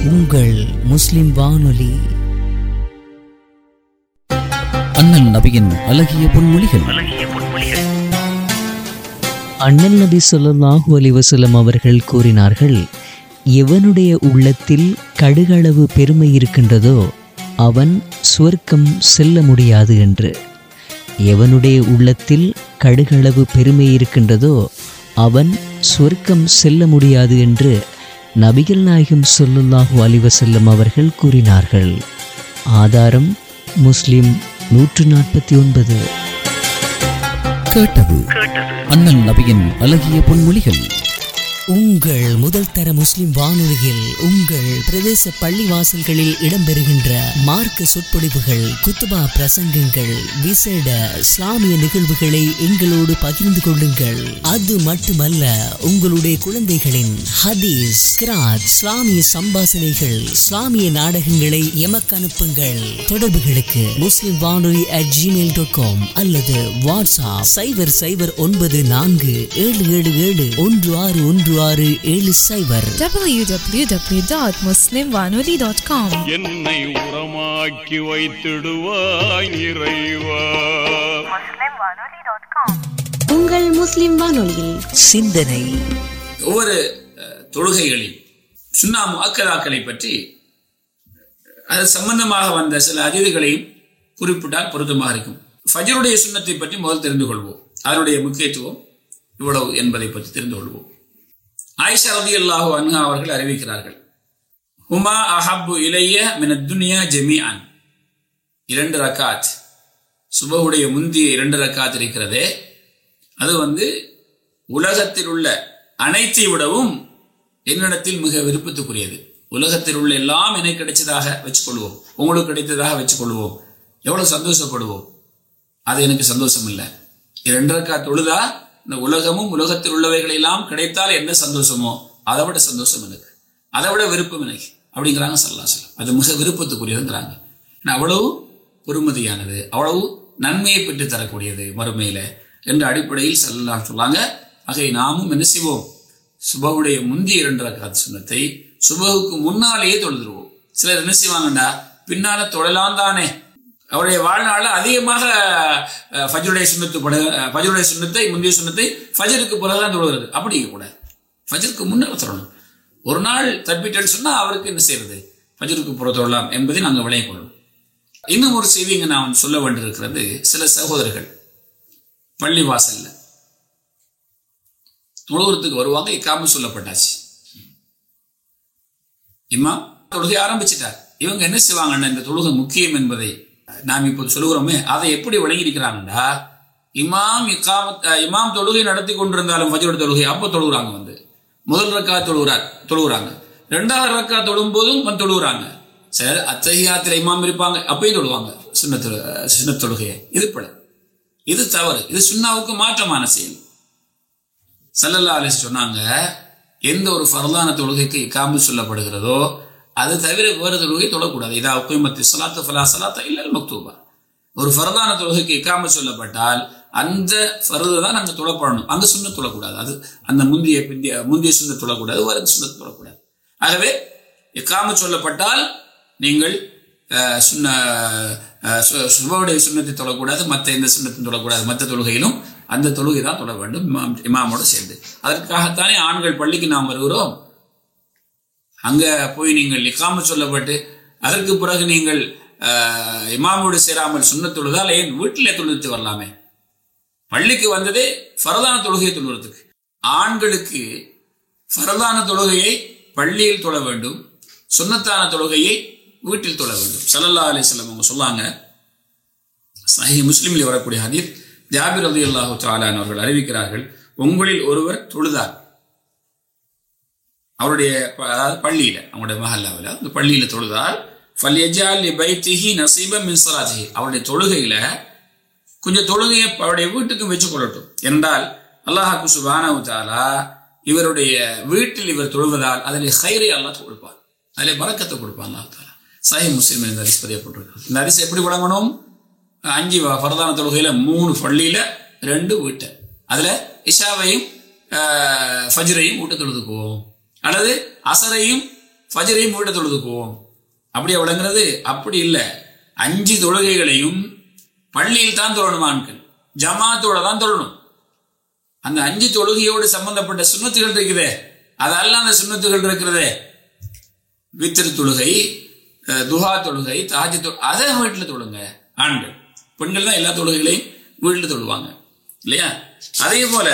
உங்கள் முஸ்லிம் வானொலி அண்ணல் நபியின் அழகிய பொன்மொழிகள் அண்ணல் நபி ஸல்லல்லாஹு அலைஹி வஸல்லம் அவர்கள் கூறினார்கள் எவனுடைய உள்ளத்தில் கடுகளவு பெருமை இருக்கின்றதோ அவன் சுவர்க்கம் செல்ல முடியாது என்று எவனுடைய உள்ளத்தில் கடுகளவு பெருமை இருக்கின்றதோ அவன் சொர்க்கம் செல்ல முடியாது என்று நபிகள் நாயகம் ஸல்லல்லாஹு அலைஹி வஸல்லம் அவர்கள் கூறினார்கள் ஆதாரம் முஸ்லிம் நூற்று நாற்பத்தி ஒன்பது கேட்டது அண்ணல் நபியின் அழகிய பொன்மொழிகள் உங்கள் முதல் தர முஸ்லிம் வானொலியில் உங்கள் பிரதேச பள்ளி வாசல்களில் இடம்பெறுகின்ற மார்க்க சொற்பொழிவுகள் குத்துபா பிரசங்கங்கள் விசேட இஸ்லாமிய நிகழ்வுகளை எங்களோடு பகிர்ந்து கொள்ளுங்கள் அது மட்டுமல்ல உங்களுடைய குழந்தைகளின் ஹதீஸ் கிராத் இஸ்லாமிய சம்பாசனைகள் இஸ்லாமிய நாடகங்களை எமக்கு அனுப்புங்கள் தொடர்புகளுக்கு முஸ்லிம் வானொலி அட் ஜிமெயில் டாட் காம் அல்லது வாட்ஸ்அப் சைபர் சைபர் ஒன்பது நான்கு ஏழு ஏழு ஏழு ஒன்று ஆறு ஒன்று ஆறு ஏழு சைபர் www.muslimwanoli.com என்னை உரமாக்கி வைத்திடுவாய் இறைவா உங்கள் முஸ்லிம் வானொலியில் சிந்தனை ஒவ்வொரு அஹ், தொழுகைகளில் சுன்னா முஅக்கதாக்களை பற்றி அது சம்பந்தமாக வந்த சில அதிதிகளையும் குறிப்பிட்டால் பொருத்தமாக இருக்கும் ஃபஜருடைய சுண்ணத்தை பற்றி முதல் தெரிந்து கொள்வோம் அதனுடைய முக்கியத்துவம் இவ்வளவு என்பதை பற்றி தெரிந்து கொள்வோம் ஆயிஷா ரதி அல்லாஹு அன்ஹா அவர்கள் அறிவிக்கிறார்கள் ஹுமா அஹப்பு இலைய மின துனியா ஜெமியான் இரண்டு ரக்காத் சுபஹுடைய முந்திய இரண்டு ரக்காத் இருக்கிறதே அது வந்து உலகத்தில் உள்ள அனைத்தை விடவும் என்னிடத்தில் மிக விருப்பத்துக்குரியது உலகத்தில் உள்ள எல்லாம் எனக்கு கிடைச்சதாக வச்சுக்கொள்வோம் உங்களுக்கு கிடைத்ததாக வச்சுக்கொள்வோம் எவ்வளவு சந்தோஷப்படுவோம் அது எனக்கு சந்தோஷம் இல்லை இரண்டரைக்கா தொழுதா இந்த உலகமும் உலகத்தில் உள்ளவைகள் எல்லாம் கிடைத்தால் என்ன சந்தோஷமோ அதை விட சந்தோஷம் எனக்கு அதை விட விருப்பம் எனக்கு அப்படிங்கிறாங்க சல்லா சொல்லம் அது மிக விருப்பத்துக்குரியதுங்கிறாங்க ஏன்னா அவ்வளவு பொறுமதியானது அவ்வளவு நன்மையை பெற்று தரக்கூடியது மறுமையில என்ற அடிப்படையில் சல்லா சொல்லாங்க ஆகவே நாமும் என்ன செய்வோம் சுபவுடைய முந்தைய இரண்டு ரக்காத் சுண்ணத்தை சுபகுக்கு முன்னாலேயே தொழுதுருவோம் சிலர் என்ன செய்வாங்கண்டா பின்னால தொழலாம் தானே அவருடைய வாழ்நாள்ல அதிகமாக அஹ், ஃபஜ்ருடைய சுண்ணத்து பட அஹ், ஃபஜ்ருடைய சுண்ணத்தை முந்தைய சுண்ணத்தை ஃபஜருக்கு பிறகுதான் தொழுகிறது அப்படி இருக்கக்கூடாது ஃபஜருக்கு முன்னால் தொழணும் ஒரு நாள் தப்பிட்டேன்னு சொன்னா அவருக்கு என்ன செய்யறது ஃபஜருக்கு புற தொழலாம் என்பதை நாங்கள் விளைய கொள்ளணும் இன்னும் ஒரு செய்தி இங்க நான் சொல்ல வேண்டியிருக்கிறது சில சகோதரர்கள் பள்ளி வாசல்ல தொழுகிறதுக்கு வருவாங்க இக்காம சொல்லப்பட்டாச்சு இம்மா தொழுகை ஆரம்பிச்சிட்டார் இவங்க என்ன செய்வாங்கன்னா இந்த தொழுகை முக்கியம் என்பதை நாம் இப்போது சொல்லுகிறோமே அதை எப்படி விளங்கியிருக்கிறாங்கடா இமாம் இக்காமத் அஹ், இமாம் தொழுகை நடத்தி கொண்டிருந்தாலும் ஃபஜ்ரோட தொழுகை அப்போ தொழுகிறாங்க வந்து முதல் ரக்கா தொழுகிறார் தொழுகிறாங்க ரெண்டாவது ரக்கா தொழும் போதும் வந்து தொழுகிறாங்க சிலர் அத்தகையாத்திர இமாம் இருப்பாங்க அப்பயும் தொழுவாங்க சின்ன சின்ன தொழுகையை இது பட இது தவறு இது சுண்ணாவுக்கு மாற்றமான செயல் சல்லல்லா அலிஸ் சொன்னாங்க எந்த ஒரு ஃபர்லான தொழுகைக்கு இக்காமு சொல்லப்படுகிறதோ அது தவிர வேறு தொழுகை தொழக்கூடாது இதா உக்கைமத்தி சலாத்து ஃபலா சலாத்தா இல்லல் மக்தூபா ஒரு ஃபர்லான தொழுகைக்கு இக்காமு சொல்லப்பட்டால் அந்த ஃபர்து தான் அங்கே தொழப்படணும் அந்த சுண்ண தொழக்கூடாது அது அந்த முந்திய பிந்திய முந்திய சுண்ண தொழக்கூடாது வேறு சுண்ண தொழக்கூடாது ஆகவே இக்காமு சொல்லப்பட்டால் நீங்கள் அஹ், சுண்ண அஹ், சு- சுபவுடைய சுண்ணத்தை தொழக்கூடாது மற்ற எந்த சுண்ணத்தையும் தொழக்கூடாது மற்ற தொழுகையிலும் அந்த தொழுகை தான் தொழ வேண்டும் இமாம் இமாமோடு சேர்ந்து அதற்காகத்தானே ஆண்கள் பள்ளிக்கு நாம் வருகிறோம் அங்க போய் நீங்கள் இக்காம சொல்லப்பட்டு அதற்கு பிறகு நீங்கள் அஹ், இமாமோடு சேராமல் சுண்ணத் தொழுதால் ஏன் வீட்டிலே தொழுது வரலாமே பள்ளிக்கு வந்ததே ஃபரதான தொழுகையை தொழுகிறதுக்கு ஆண்களுக்கு ஃபரதான தொழுகையை பள்ளியில் தொழ வேண்டும் சுன்னத்தான தொழுகையை வீட்டில் தொழ வேண்டும் ஸல்லல்லாஹு அலைஹி வஸல்லம் அவங்க சொல்லாங்க சஹி முஸ்லிமில் வரக்கூடிய ஹதீஸ் ஜாபிர் ரதி அல்லாஹு தாலான் அவர்கள் அறிவிக்கிறார்கள் உங்களில் ஒருவர் தொழுதார் அவருடைய ப- அதாவது பள்ளியில அவங்களுடைய மஹல்லாவில் அந்த பள்ளியில தொழுதால் ஃபல்யஜால் பைத்திஹி நசீபம் மின் ஸலாத்திஹி அவருடைய தொழுகையில கொஞ்சம் தொழுகையை அவருடைய வீட்டுக்கும் வச்சு கொள்ளட்டும் என்றால் அல்லாஹாக்கு சுபானவு தாலா இவருடைய வீட்டில் இவர் தொழுவதால் அதில் ஹைரை அல்லாஹ் கொடுப்பார் அதில் பறக்கத்தை கொடுப்பான் அல்லாஹ் தாலா சஹி முஸ்லிம் இந்த அரிசி பதியப்பட்டிருக்கு இந்த அரிசி எப்படி வழங்கணும் அஞ்சு வ- ஃபர்தான தொழுகையில மூணு பள்ளியில ரெண்டு வீட்டை அதுல இஷாவையும் ஆஹ், ஃபஜ்ரையும் வீட்டை தொழுதுக்குவோம் அல்லது அசரையும் ஃபஜரையும் வீட்டை தொழுதுக்குவோம் அப்படியே விளங்குறது அப்படி இல்லை அஞ்சு தொழுகைகளையும் பள்ளியில் தான் தொழணும் ஆண்கள் ஜமாத்தோட தான் தொழணும் அந்த அஞ்சு தொழுகையோடு சம்பந்தப்பட்ட சுண்ணத்துகள் இருக்குதே அதெல்லாம் அந்த சுண்ணத்துகள் இருக்கிறதே வித்திரு தொழுகை அஹ், துஹா தொழுகை தாஜி தொழு அதை வீட்டில் தொழுங்க ஆண்கள் பெண்கள் தான் எல்லா தொழுகைகளையும் வீட்டில் தொழுவாங்க இல்லையா அதே போல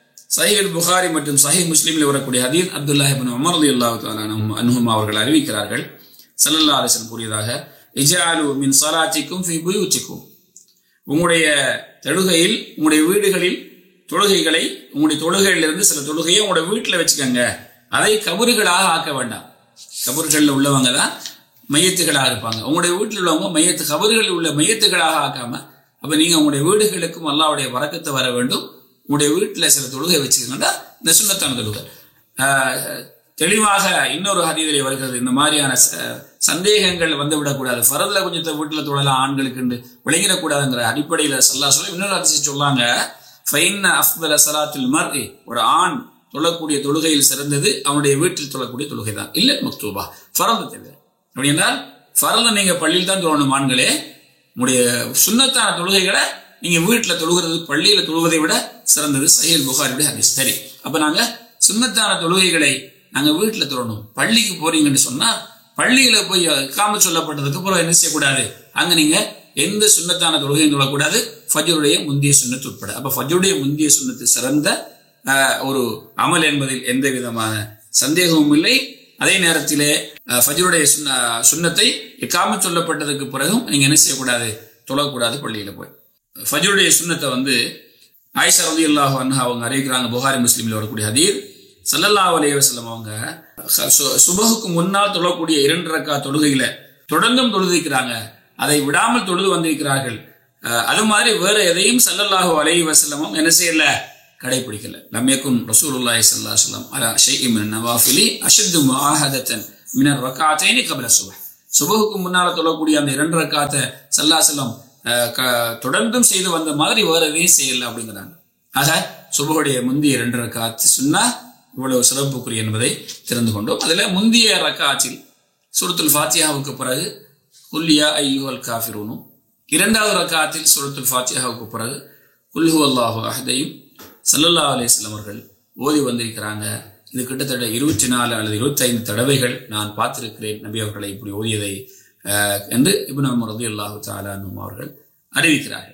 சஹீல் புகாரி மற்றும் சஹி முஸ்லீமில் வரக்கூடிய ஹதீத் அப்துல்லா இப்னு உமர் ரலியல்லாஹு அல்லாஹ் அன்ஹும் அவர்கள் அறிவிக்கிறார்கள் ஸல்லல்லாஹு அலைஹி வஸல்லம் கூறியதாக இஜாலு மின் ஸலாத்திக்கும் ஃபீ புயூத்திக்கும் உங்களுடைய தொழுகையில் உங்களுடைய வீடுகளில் தொழுகைகளை உங்களுடைய தொழுகையிலிருந்து சில தொழுகையை உங்களுடைய வீட்டில் வச்சுக்கோங்க அதை கபறுகளாக ஆக்க வேண்டாம் கபறுகளில் உள்ளவங்க தான் மையத்துகளாக இருப்பாங்க உங்களுடைய வீட்டில் உள்ளவங்க மையத்து கபறுகளில் உள்ள மையத்துகளாக ஆக்காம அப்ப நீங்க உங்களுடைய வீடுகளுக்கும் அல்லாவுடைய வரக்கத்தை வர வேண்டும் உங்களுடைய வீட்டில் சில தொழுகை வச்சுக்கோங்கன்னா இந்த சுண்ணத்தான தொழுகை ஆஹ், தெளிவாக இன்னொரு ஹதீதிலே வருகிறது இந்த மாதிரியான ச- சந்தேகங்கள் வந்து விடக்கூடாது ஃபரதுல கொஞ்சத்தை வீட்டில் தொழலாம் ஆண்களுக்கு விளங்கிடக்கூடாதுங்கிற அடிப்படையில் சொல்லா சொல்லி இன்னொரு அதிசயம் சொல்லாங்க ஃபைன்ன அஃப்தல சலாத்தில் மர்இ ஒரு ஆண் தொழக்கூடிய தொழுகையில் சிறந்தது அவனுடைய வீட்டில் தொழக்கூடிய தொழுகை தான் இல்லை மக்தூபா ஃபரது தவிர அப்படி என்றால் ஃபரத நீங்க பள்ளியில் தான் தொழணும் ஆண்களே உங்களுடைய சுண்ணத்தான தொழுகைகளை நீங்க வீட்டுல தொழுகிறது பள்ளியில தொழுவதை விட சிறந்தது சஹீல் புகாரியுடைய ஹதீஸ் சரி அப்ப நாங்க சுண்ணத்தான தொழுகைகளை நாங்க வீட்டுல தொழணும் பள்ளிக்கு போறீங்கன்னு சொன்னா பள்ளியில போய் காம சொல்லப்பட்டதுக்கு அப்புறம் என்ன செய்யக்கூடாது அங்க நீங்க எந்த சுண்ணத்தான தொழுகையும் தொழக்கூடாது ஃபஜருடைய முந்திய சுண்ணத்து உட்பட அப்ப ஃபஜருடைய முந்திய சுண்ணத்து சிறந்த ஆஹ், ஒரு அமல் என்பதில் எந்த விதமான சந்தேகமும் இல்லை அதே நேரத்திலே அஹ், ஃபஜ்ருடைய சுன்ன சுண்ணத்தை இக்காம சொல்லப்பட்டதுக்கு பிறகும் நீங்க என்ன செய்யக்கூடாது தொழக்கூடாது பள்ளியில போய் ஃபஜ்ருடைய சுண்ணத்தை வந்து ஆயிஷா ரதி அல்லாஹ் அன்ஹா அவங்க அறிவிக்கிறாங்க புகாரி முஸ்லீமில் வரக்கூடிய ஹதீர் ஸல்லல்லாஹு அலைஹி வஸல்லம் அவங்க ச- சு- சுபஹுக்கு முன்னால் தொழக்கூடிய இரண்டு ரக்கா தொழுகையில தொடர்ந்தும் தொழுதிக்கிறாங்க அதை விடாமல் தொழுது வந்திருக்கிறார்கள் அஹ், அது மாதிரி வேற எதையும் ஸல்லல்லாஹு அலைஹி வஸல்லமும் என்ன செய்யல கடைபிடிக்கல லம் யகுன் ரசூலுல்லாஹி ஸல்லல்லாஹு அலைஹி வஸல்லம் அலா ஷைஇன் மின் நவாஃபிலி அஷத்து முஆஹதத்தன் மின் ரக்காத்தைனி கப்ல சுபஹ் சுபஹுக்கு முன்னால தொழக்கூடிய அந்த இரண்டு ரக்காத்தை சல்லாசலம் தொடர்ந்தும் செய்து வந்த மாதிரி வேற எதையும் செய்யல அப்படிங்கிறாங்க ஆக சுபஹுடைய முந்திய இரண்டு ரக்காத்து சொன்னா இவ்வளவு சிறப்புக்குரிய என்பதை தெரிந்து கொண்டோம் அதுல முந்திய ரக்காத்தில் சூரத்துல் ஃபாத்தியாவுக்கு பிறகு குல்லியா ஐயுவல் காஃபிரூனும் இரண்டாவது ரக்காத்தில் சூரத்துல் ஃபாத்தியாவுக்கு பிறகு குல்ஹு அல்லாஹு அஹதையும் சல்லல்லாஹு அலைஹி வஸல்லம் அவர்கள் ஓதி வந்திருக்கிறாங்க இது கிட்டத்தட்ட இருபத்தி நாலு அல்லது இருபத்தைந்து தடவைகள் நான் பார்த்திருக்கிறேன் நபி அவர்களை இப்படி ஓதியதை அஹ், என்று இப்னு உமர் ரலியல்லாஹு தஆலா அன்ஹும் அவர்கள் அறிவிக்கிறார்கள்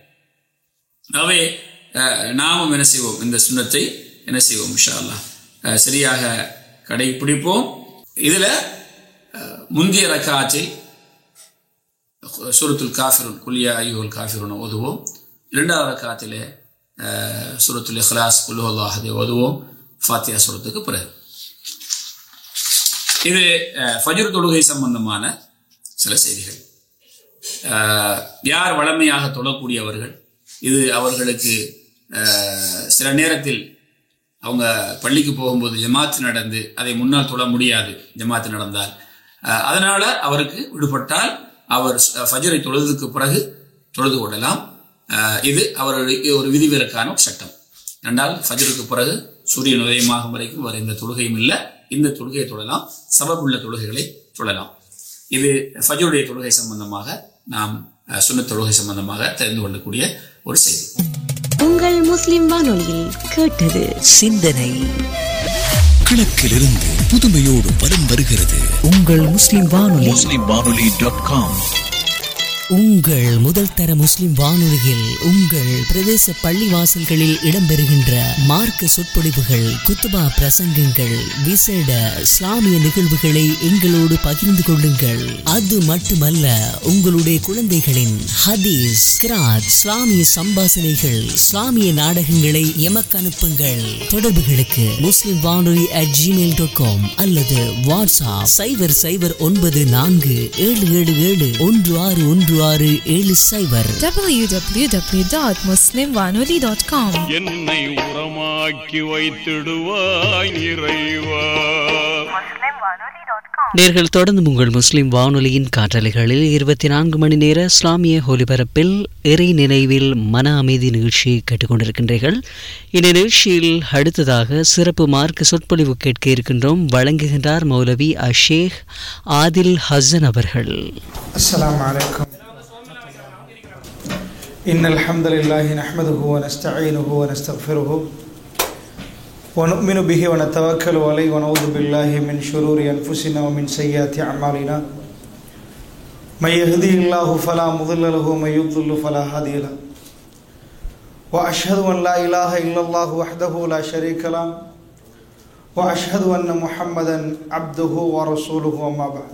ஆகவே அஹ், நாமும் என்ன செய்வோம் இந்த சுண்ணத்தை என்ன செய்வோம் இன்ஷா அல்லாஹ் அஹ், சரியாக கடைபிடிப்போம் இதுல அஹ், முந்திய ரக்காத்தில் சூரத்துல் காஃபிருன் குல்யா ஐயுல் காஃபிருன் ஓதுவோம் இரண்டாவது ரக்காத்திலே அஹ், சூரத்துல் இஹ்லாஸ் குல்லு அல்லாஹதை ஓதுவோம் ஃபாத்தியா சூரத்துக்கு பிறகு இது அஹ், ஃபஜ்ர் தொழுகை சம்பந்தமான சில செய்திகள் அஹ், யார் வளமையாக தொழக்கூடியவர்கள் இது அவர்களுக்கு அஹ், சில நேரத்தில் அவங்க பள்ளிக்கு போகும்போது ஜமாத்து நடந்து அதை முன்னால் தொழ முடியாது ஜமாத்து நடந்தால் அஹ், அதனால அவருக்கு விடுபட்டால் அவர் ச- ஃபஜ்ரை தொழுதுக்கு பிறகு தொழுது கொள்ளலாம் அஹ், இது அவர்களுக்கு ஒரு விதிவிலக்கான ஒரு சட்டம் ரெண்டால் ஃபஜ்ருக்கு பிறகு சூரியன் உதயமாகும் வரைக்கும் வர எந்த தொழுகையும் இல்லை இந்த தொழுகையை தொழலாம் சபபுள்ள தொழுகைகளை தொழலாம் இது ஃபஜ்ருடைய தொழுகை சம்பந்தமாக நாம் அஹ், சுன்னத் தொழுகை சம்பந்தமாக தெரிந்து கொள்ளக்கூடிய ஒரு செய்தி உங்கள் முஸ்லிம் வானொலியில் கேட்டது சிந்தனை கிழக்கிலிருந்து புதுமையோடு வலம் வருகிறது உங்கள் முஸ்லிம் வானொலி முஸ்லிம் வானொலி டாட் காம் உங்கள் முதல் தர முஸ்லிம் வானொலியில் உங்கள் பிரதேச பள்ளி வாசல்களில் இடம்பெறுகின்ற மார்க்க சொற்பொழிவுகள் குத்துபா பிரசங்கங்கள் விசேட இஸ்லாமிய நிகழ்வுகளை எங்களோடு பகிர்ந்து கொள்ளுங்கள் அது மட்டுமல்ல உங்களுடைய குழந்தைகளின் ஹதீஸ் கிராத் இஸ்லாமிய சம்பாசனைகள் இஸ்லாமிய நாடகங்களை எமக்கு அனுப்புங்கள் தொடர்புகளுக்கு முஸ்லிம் வானொலி அட் ஜிமெயில் டாட் காம் அல்லது வாட்ஸ்அப் சைபர் சைபர் ஒன்பது நான்கு ஏழு ஏழு ஏழு ஒன்று ஆறு ஒன்று ஆறு ஏழு சைபர் www.muslimwanoli.com என்னை உரமாக்கி வைத்திடுவாய் இறைவா நேர்கள் தொடர்ந்து உங்கள் முஸ்லிம் வானொலியின் காற்றலைகளில் இருபத்தி நான்கு மணி நேர இஸ்லாமிய ஒலிபரப்பில் இறை நினைவில் மன அமைதி நிகழ்ச்சியை கேட்டுக்கொண்டிருக்கின்றீர்கள் இந்த நிகழ்ச்சியில் அடுத்ததாக சிறப்பு மார்க்க சொற்பொழிவு கேட்க இருக்கின்றோம் வழங்குகின்றார் மௌலவி அஷேக் ஆதில் ஹசன் அவர்கள் السلام عليكم إن الحمد لله نحمده ونستعينه ونستغفره ونؤمن به ونتوكل عليه ونعوذ بالله من شرور أنفسنا ومن سيئات أعمالنا من يهدي الله فلا مضل له ومن يضلل فلا هادي له وأشهد أن لا إله إلا الله وحده لا شريك له وأشهد أن محمدا عبده ورسوله وما بعد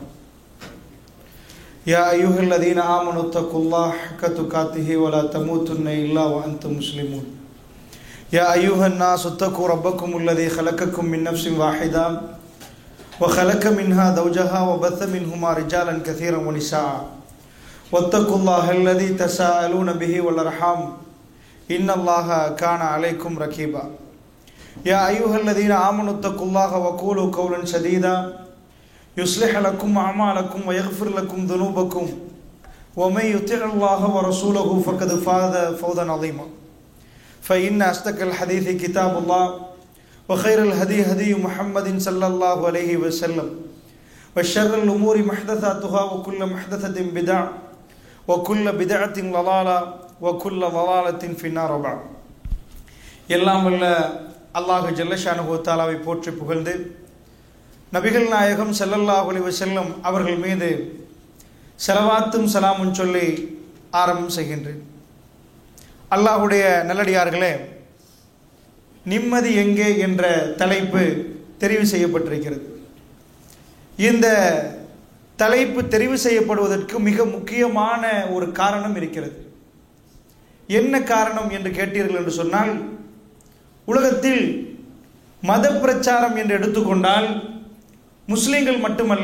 يا أيها الذين آمنوا اتقوا الله حق تقاته ولا تموتن إلا وأنتم مسلمون يا أيها الناس اتقوا ربكم الذي خلقكم من نفس واحدة وخلق منها زوجها وبث منهما رجالا كثيرا ونساء واتقوا الله الذي تساءلون به والأرحام إن الله كان عليكم رقيبا يا أيها الذين آمنوا اتقوا الله وقولوا قولا سديدا يصلح لكم أعمالكم ويغفر لكم ذنوبكم ومن يطع الله ورسوله فقد فاز فوزا عظيما فإن أصدق الحديث كتاب الله وخير الهدي هدي محمد صلى الله عليه وسلم وشر الأمور محدثاتها وكل محدثة بدع وكل بدعة ضلالة وكل ضلالة في النار بعد எல்லாம் வல்ல அல்லாஹ் ஜல்லஷானுஹு தாலாவை போற்றி புகழ்ந்து நபிகள் நாயகம் ஸல்லல்லாஹு அலைஹி வஸல்லம் அவர்கள் மீது செலவாத்தும் சலாமும் சொல்லி ஆரம்பம் செய்கின்றேன் அல்லாஹுடைய நல்லடியார்களே நிம்மதி எங்கே என்ற தலைப்பு தெரிவு செய்யப்பட்டிருக்கிறது இந்த தலைப்பு தெரிவு செய்யப்படுவதற்கு மிக முக்கியமான ஒரு காரணம் இருக்கிறது என்ன காரணம் என்று கேட்டீர்கள் என்று சொன்னால் உலகத்தில் மத பிரச்சாரம் என்று எடுத்துக்கொண்டால் முஸ்லிம்கள் மட்டுமல்ல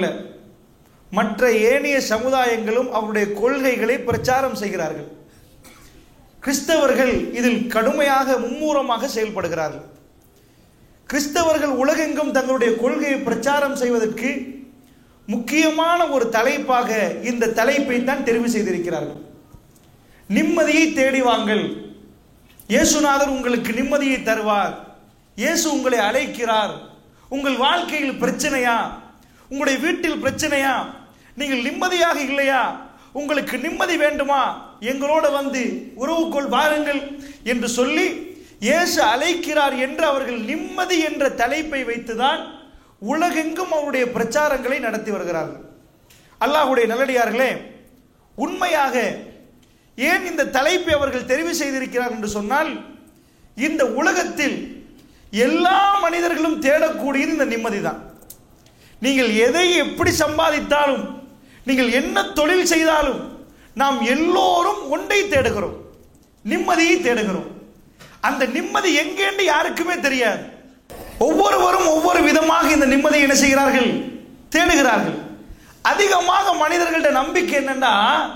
மற்ற ஏனைய சமுதாயங்களும் அவருடைய கொள்கைகளை பிரச்சாரம் செய்கிறார்கள் கிறிஸ்தவர்கள் இதில் கடுமையாக மும்மூரமாக செயல்படுகிறார்கள் கிறிஸ்தவர்கள் உலகெங்கும் தங்களுடைய கொள்கையை பிரச்சாரம் செய்வதற்கு முக்கியமான ஒரு தலைப்பாக இந்த தலைப்பை தான் தெரிவு செய்திருக்கிறார்கள் நிம்மதியை தேடி வாங்கள் இயேசுநாதர் உங்களுக்கு நிம்மதியை தருவார் இயேசு உங்களை அழைக்கிறார் உங்கள் வாழ்க்கையில் பிரச்சனையா உங்களுடைய வீட்டில் பிரச்சனையா நீங்கள் நிம்மதியாக இல்லையா உங்களுக்கு நிம்மதி வேண்டுமா எங்களோட வந்து உறவுக்குள் வாருங்கள் என்று சொல்லி இயேசு அழைக்கிறார் என்று அவர்கள் நிம்மதி என்ற தலைப்பை வைத்துதான் உலகெங்கும் அவருடைய பிரச்சாரங்களை நடத்தி வருகிறார்கள் அல்லாஹுடைய நல்லடியார்களே உண்மையாக ஏன் இந்த தலைப்பை அவர்கள் தெரிவு செய்திருக்கிறார் என்று சொன்னால் இந்த உலகத்தில் எல்லா மனிதர்களும் தேடக்கூடியது இந்த நிம்மதி தான் நீங்கள் எதை எப்படி சம்பாதித்தாலும் நீங்கள் என்ன தொழில் செய்தாலும் நாம் எல்லோரும் ஒன்றை தேடுகிறோம் நிம்மதியை தேடுகிறோம் அந்த நிம்மதி எங்கேன்னு யாருக்குமே தெரியாது ஒவ்வொருவரும் ஒவ்வொரு விதமாக இந்த நிம்மதியை என்ன செய்கிறார்கள் தேடுகிறார்கள் அதிகமாக மனிதர்கள்ட்ட நம்பிக்கை என்னன்னா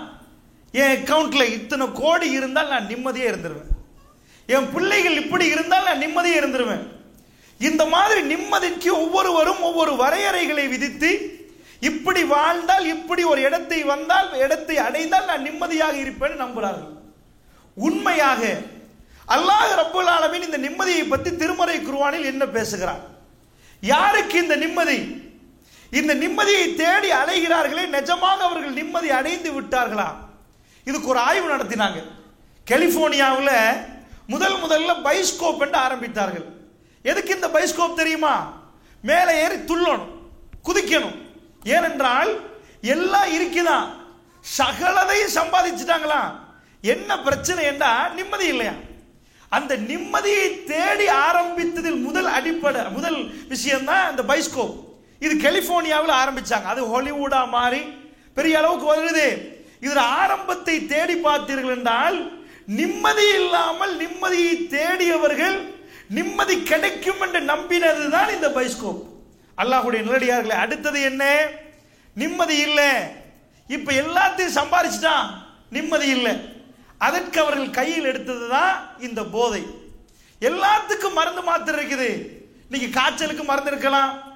என் அக்கௌண்ட்ல இத்தனை கோடி இருந்தால் நான் நிம்மதியே இருந்துருவேன் என் பிள்ளைகள் இப்படி இருந்தால் நான் நிம்மதியே இருந்துருவேன் இந்த மாதிரி நிம்மதிக்கு ஒவ்வொருவரும் ஒவ்வொரு வரையறைகளை விதித்து இப்படி வாழ்ந்தால் இப்படி ஒரு இடத்தை வந்தால் இடத்தை அடைந்தால் நான் நிம்மதியாக இருப்பேன் நம்புகிறார்கள் உண்மையாக அல்லாஹ் ரப்புல் ஆலமீன் இந்த நிம்மதியை பற்றி திருமறை குருவானில் என்ன பேசுகிறார் யாருக்கு இந்த நிம்மதி இந்த நிம்மதியை தேடி அலைகிறார்களே நிஜமாக அவர்கள் நிம்மதி அடைந்து விட்டார்களா இதுக்கு ஒரு ஆய்வு நடத்தினாங்க கலிபோர்னியாவில் முதல் முதல்ல பைஸ்கோப் என்று ஆரம்பித்தார்கள் எதுக்கு இந்த பைஸ்கோப் தெரியுமா மேலே ஏறி துள்ளணும் குதிக்கணும் ஏனென்றால் எல்லாம் இருக்குதான் சகலதையும் சம்பாதிச்சுட்டாங்களா என்ன பிரச்சனை என்றா நிம்மதி இல்லையா அந்த நிம்மதியை தேடி ஆரம்பித்ததில் முதல் அடிப்படை முதல் விஷயம் தான் இந்த பைஸ்கோப் இது கலிபோர்னியாவில் ஆரம்பிச்சாங்க அது ஹாலிவுடா மாறி பெரிய அளவுக்கு வருது இதில் ஆரம்பத்தை தேடி பார்த்தீர்கள் என்றால் நிம்மதி இல்லாமல் நிம்மதியை தேடியவர்கள் நிம்மதி கிடைக்கும் என்று நம்பினது தான் இந்த பைஸ்கோப் அல்லாஹுடைய நிலடியார்களே அடுத்தது என்ன நிம்மதி இல்லை இப்ப எல்லாத்தையும் சம்பாரிச்சிட்டான் நிம்மதி இல்லை அதற்கு அவர்கள் கையில் எடுத்தது தான் இந்த போதை எல்லாத்துக்கும் மருந்து மாத்திரை இருக்குது இன்னைக்கு காய்ச்சலுக்கு மருந்து இருக்கலாம்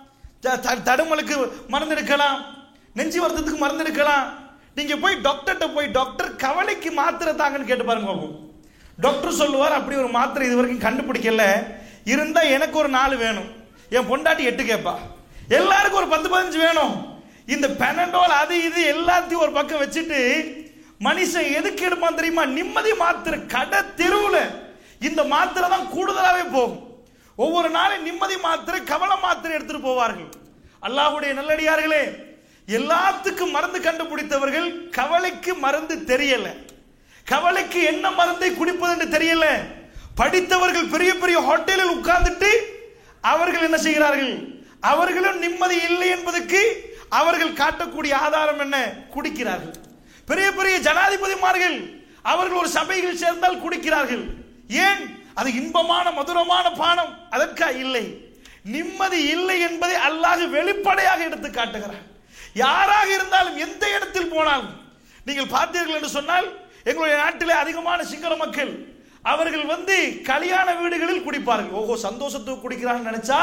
த- த- தடுமலுக்கு மருந்து எடுக்கலாம் நெஞ்சு வருத்தத்துக்கு மருந்து எடுக்கலாம் நீங்க போய் டாக்டர்கிட்ட போய் டாக்டர் கவலைக்கு மாத்திரை தாங்கன்னு கேட்டு பாருங்க பாப்போம் டாக்டர் சொல்லுவார் அப்படி ஒரு மாத்திரை இது வரைக்கும் கண்டுபிடிக்கல இருந்தா எனக்கு ஒரு நாலு வேணும் என் பொண்டாட்டி எட்டு கேட்பா எல்லாருக்கும் ஒரு பத்து பதினஞ்சு வேணும் இந்த பெனடோல் அது இது எல்லாத்தையும் ஒரு பக்கம் வச்சுட்டு மனுஷன் எதுக்கு எடுப்பான் தெரியுமா நிம்மதி மாத்திரை கடை தெருவுல இந்த மாத்திரை தான் கூடுதலாவே போகும் ஒவ்வொரு நாளும் நிம்மதி மாத்திரை கவலை மாத்திரை எடுத்துட்டு போவார்கள் அல்லாஹ்வுடைய நல்லடியார்களே எல்லாத்துக்கும் மருந்து கண்டுபிடித்தவர்கள் கவலைக்கு மருந்து தெரியல கவலைக்கு என்ன மருந்தை குடிப்பது என்று தெரியல படித்தவர்கள் பெரிய பெரிய ஹோட்டலில் உட்கார்ந்துட்டு அவர்கள் என்ன செய்கிறார்கள் அவர்களும் நிம்மதி இல்லை என்பதற்கு அவர்கள் காட்டக்கூடிய ஆதாரம் என்ன குடிக்கிறார்கள் பெரிய பெரிய ஜனாதிபதிமார்கள் அவர்கள் ஒரு சபையில் சேர்ந்தால் குடிக்கிறார்கள் ஏன் அது இன்பமான மதுரமான பானம் அதற்கா இல்லை நிம்மதி இல்லை என்பதை அல்லாஹ் வெளிப்படையாக எடுத்து காட்டுகிறார் யாராக இருந்தாலும் எந்த இடத்தில் போனாலும் நீங்கள் பார்த்தீர்கள் என்று சொன்னால் எங்களுடைய நாட்டிலே அதிகமான சிங்கள மக்கள் அவர்கள் வந்து கல்யாண வீடுகளில் குடிப்பார்கள் ஓஹோ சந்தோஷத்துக்கு குடிக்கிறாங்கன்னு நினைச்சா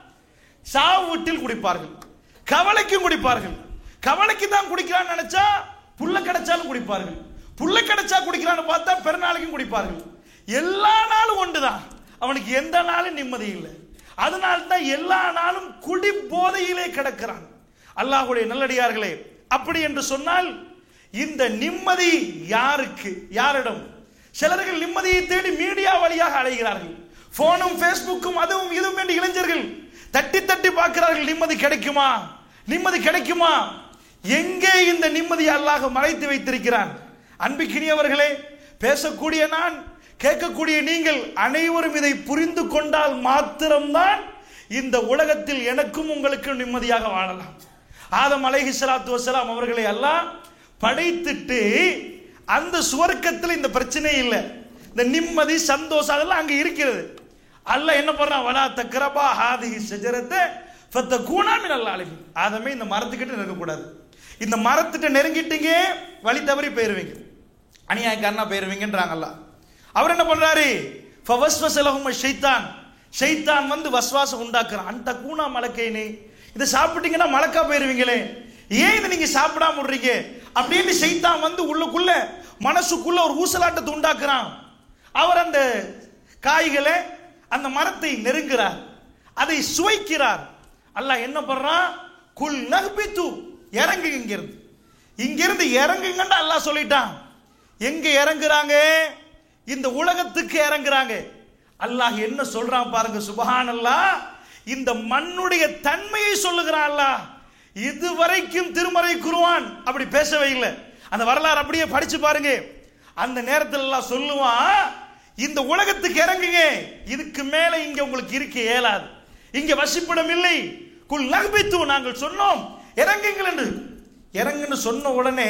சாவு வீட்டில் குடிப்பார்கள் கவலைக்கும் குடிப்பார்கள் கவலைக்கு தான் குடிக்கிறான்னு நினைச்சா புல்ல கிடைச்சாலும் குடிப்பார்கள் புல்ல கிடைச்சா குடிக்கிறான்னு பார்த்தா பெருநாளைக்கும் குடிப்பார்கள் எல்லா நாளும் ஒன்றுதான் அவனுக்கு எந்த நாளும் நிம்மதி இல்லை அதனால தான் எல்லா நாளும் குடி போதையிலே கிடக்கிறான் அல்லாஹ்வுடைய நல்லடியார்களே அப்படி என்று சொன்னால் இந்த நிம்மதி யாருக்கு யாரிடம் சிலர்கள் நிம்மதியை தேடி மீடியா வழியாக அலைகிறார்கள் போனும் ஃபேஸ்புக்கும் அதுவும் இதுவும் என்று இளைஞர்கள் தட்டி தட்டி பார்க்கிறார்கள் நிம்மதி கிடைக்குமா நிம்மதி கிடைக்குமா எங்கே இந்த நிம்மதி அல்லாஹ் மறைத்து வைத்திருக்கிறான் அன்பிக்கினியவர்களே பேசக்கூடிய நான் கேட்கக்கூடிய நீங்கள் அனைவரும் இதை புரிந்து கொண்டால் மாத்திரம்தான் இந்த உலகத்தில் எனக்கும் உங்களுக்கும் நிம்மதியாக வாழலாம் ஆதம் அலைஹி ஸலாத்து வஸலாம் அவர்களை எல்லாம் படைத்துட்டு அந்த சுவர்க்கத்தில் இந்த பிரச்சனை இல்லை இந்த நிம்மதி சந்தோஷம் அதெல்லாம் அங்க இருக்கிறது அல்லாஹ் என்ன பண்றான் வலா தக்ரபா ஹாதிஹி ஷஜரத்தை ஃபத்தகூனா மினல் ஆலிமின் ஆதமே இந்த மரத்துக்கிட்ட நெருங்கக்கூடாது இந்த மரத்திட்ட நெருங்கிட்டீங்க வழி தவறி போயிருவீங்க அநியாயக்காரனா போயிருவீங்கன்றாங்கல்ல அவர் என்ன பண்றாரு ஃபவஸ்வசலஹும் ஷைத்தான் ஷைத்தான் வந்து வஸ்வாசம் உண்டாக்குறான் அந்த கூனா மலக்கைனே இதை சாப்பிட்டீங்கன்னா மலக்கா போயிருவீங்களே ஏன் இதை நீங்க சாப்பிடாம விடுறீங்க அப்படின்னு ஷைத்தான் வந்து உள்ளுக்குள்ள மனசுக்குள்ள ஒரு ஊசலாட்டத்தை உண்டாக்குறான் அவர் அந்த காய்களை அந்த மரத்தை நெருங்குறார் அதை சுவைக்கிறார் அல்லாஹ் என்ன பண்றான் குல் நஹ்பித்து இறங்கு இங்கிருந்து இங்கிருந்து இறங்குங்கன்னு அல்லாஹ் சொல்லிட்டான் எங்க இறங்குறாங்க இந்த உலகத்துக்கு இறங்குறாங்க அல்லாஹ் என்ன சொல்றான் பாருங்க சுபஹான் அல்லாஹ் இந்த மண்ணுடைய தன்மையை சொல்லுகிறான் அல்லாஹ் இதுவரைக்கும் திருமறை குருவான் அப்படி பேசவே இல்லை அந்த வரலாறு அப்படியே படிச்சு பாருங்க அந்த நேரத்தில் எல்லாம் சொல்லுவான் இந்த உலகத்துக்கு இறங்குங்க இதுக்கு மேல இங்க உங்களுக்கு இருக்க இயலாது இங்க வசிப்பிடம் இல்லை குல் நகபித்து நாங்கள் சொன்னோம் இறங்குங்கள் என்று இறங்குன்னு சொன்ன உடனே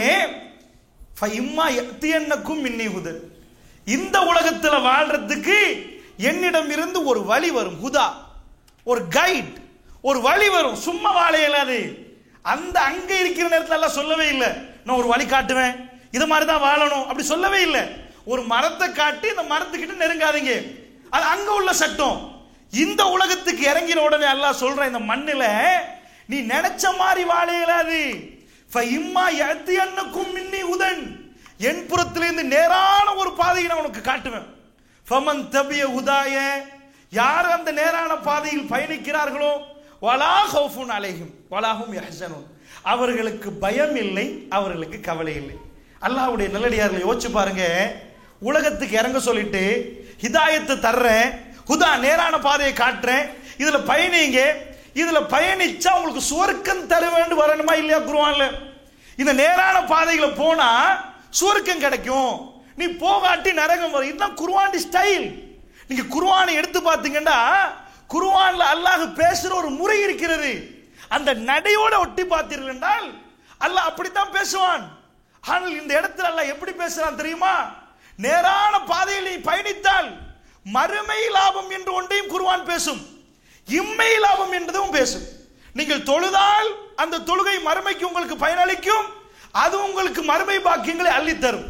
இம்மா எத்தியன்னக்கும் மின்னி ஹுதன் இந்த உலகத்தில் வாழ்றதுக்கு என்னிடம் இருந்து ஒரு வழி வரும் ஹுதா ஒரு கைட் ஒரு வழி வரும் சும்மா வாழ இயலாது அந்த அங்க இருக்கிற நேரத்துல எல்லாம் சொல்லவே இல்லை நான் ஒரு வழி காட்டுவேன் இது மாதிரி தான் வாழணும் அப்படி சொல்லவே இல்லை ஒரு மரத்தை காட்டி இந்த மரத்துக்கிட்ட நெருங்காதீங்க அது அங்க உள்ள சட்டம் இந்த உலகத்துக்கு இறங்கின உடனே அல்லாஹ் சொல்ற இந்த மண்ணில நீ நினைச்ச மாதிரி வாழ இயலாது இம்மா எத்தியன்னுக்கும் மின்னி உதன் என் புறத்திலிருந்து நேரான ஒரு பாதையை நான் உனக்கு காட்டுவேன் ஃபமன் தபிய உதாய யார் அந்த நேரான பாதையில் பயணிக்கிறார்களோ வலா ஹவுஃபுன் அலைஹிம் வலாஹும் யஹ்சனுன் அவர்களுக்கு பயம் இல்லை அவர்களுக்கு கவலை இல்லை அல்லாஹ்வுடைய நல்லடியார்களை யோசிச்சு பாருங்க உலகத்துக்கு இறங்க சொல்லிட்டு ஹிதாயத்தை தர்றேன் ஹுதா நேரான பாதையை காட்டுறேன் இதுல பயணிங்க இதுல பயணிச்சா உங்களுக்கு சுவர்க்கம் தர வேண்டும் வரணுமா இல்லையா குருவான்ல இந்த நேரான பாதைகளை போனா சுவர்க்கம் கிடைக்கும் நீ போகாட்டி நரகம் வரும் இதுதான் குருவாண்டி ஸ்டைல் நீங்க குருவானை எடுத்து பார்த்தீங்கன்னா குருவான்ல அல்லாஹ் பேசுற ஒரு முறை இருக்கிறது அந்த நடையோட ஒட்டி பார்த்தீர்கள் என்றால் அல்லாஹ் அப்படித்தான் பேசுவான் ஆனால் இந்த இடத்துல அல்லாஹ் எப்படி பேசுறான் தெரியுமா நேரான பாதையில் நீ பயணித்தால் மறுமை லாபம் என்று ஒன்றையும் குருவான் பேசும் இம்மை லாபம் என்றதும் பேசும் நீங்கள் தொழுதால் அந்த தொழுகை மறுமைக்கு உங்களுக்கு பயனளிக்கும் அது உங்களுக்கு மறுமை பாக்கியங்களை அள்ளித்தரும்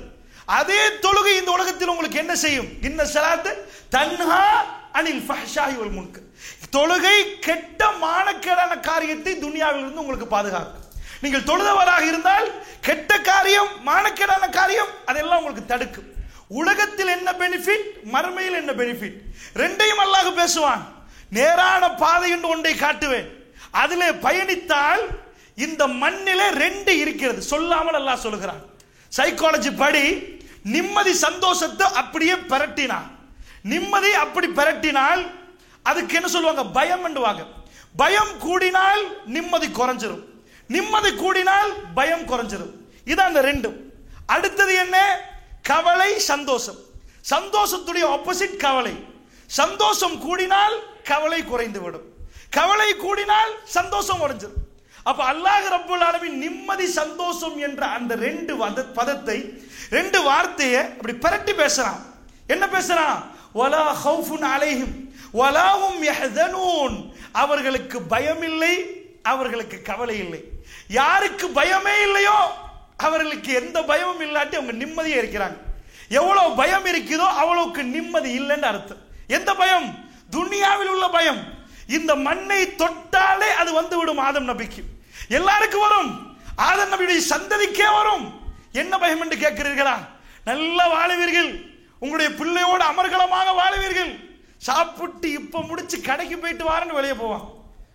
அதே தொழுகை இந்த உலகத்தில் உங்களுக்கு என்ன செய்யும் இன்ன சலாத்து தன்ஹா அனில் ஃபஹ்ஷாஹி வல் முன்கர் தொழுகை கெட்ட மானக்கேடான காரியத்தை துனியாவில் இருந்து உங்களுக்கு பாதுகாக்கும் நீங்கள் தொழுதவராக இருந்தால் கெட்ட காரியம் மானக்கேடான காரியம் அதெல்லாம் உங்களுக்கு தடுக்கும் உலகத்தில் என்ன பெனிஃபிட் மறுமையில் என்ன பெனிஃபிட் ரெண்டையும் அல்லாஹ் பேசுவான் நேரான பாதை என்று ஒன்றை காட்டுவேன் அதிலே பயணித்தால் இந்த மண்ணிலே ரெண்டு இருக்கிறது சொல்லாமல் அல்லாஹ் சொல்லுகிறான் சைக்காலஜி படி நிம்மதி சந்தோஷத்தை அப்படியே பிரட்டினான் நிம்மதி அப்படி பிரட்டினால் அதுக்கு என்ன சொல்லுவாங்க பயம் என்றுவாங்க பயம் கூடினால் நிம்மதி குறைஞ்சிரும் நிம்மதி கூடினால் பயம் குறைஞ்சிரும் இது அந்த ரெண்டும் அடுத்தது என்ன கவலை சந்தோஷம் சந்தோஷத்துடைய ஆப்போசிட் கவலை சந்தோஷம் கூடினால் கவலை குறைந்து விடும் கவலை கூடினால் சந்தோஷம் உறைஞ்சிடும் அப்ப அல்லாஹ் ரப்புல் ஆலமீன் நிம்மதி சந்தோஷம் என்ற அந்த ரெண்டு வத- பதத்தை ரெண்டு வார்த்தையை அப்படி பிரட்டி பேசுறான் என்ன பேசுறான் வலா ஹவுஃபுன் அலைஹிம் வலாஹும் யஹ்தனூன் அவர்களுக்கு பயம் இல்லை அவர்களுக்கு கவலை இல்லை யாருக்கு பயமே இல்லையோ அவர்களுக்கு எந்த பயமும் இல்லாட்டி அவங்க நிம்மதியா இருக்கிறாங்க எவ்வளவு பயம் இருக்குதோ அவ்வளவுக்கு நிம்மதி இல்லைன்னு அர்த்தம் எந்த பயம் துனியாவில் உள்ள பயம் இந்த மண்ணை தொட்டாலே அது வந்து விடும் ஆதம் நபிக்கு எல்லாருக்கும் வரும் ஆதம் நபியுடைய சந்ததிக்கே வரும் என்ன பயம் என்று கேட்கிறீர்களா நல்லா வாழுவீர்கள் உங்களுடைய பிள்ளையோடு அமர்கலமாக வாழுவீர்கள் சாப்பிட்டு இப்ப முடிச்சு கடைக்கு போயிட்டு வாரன்னு வெளியே போவான்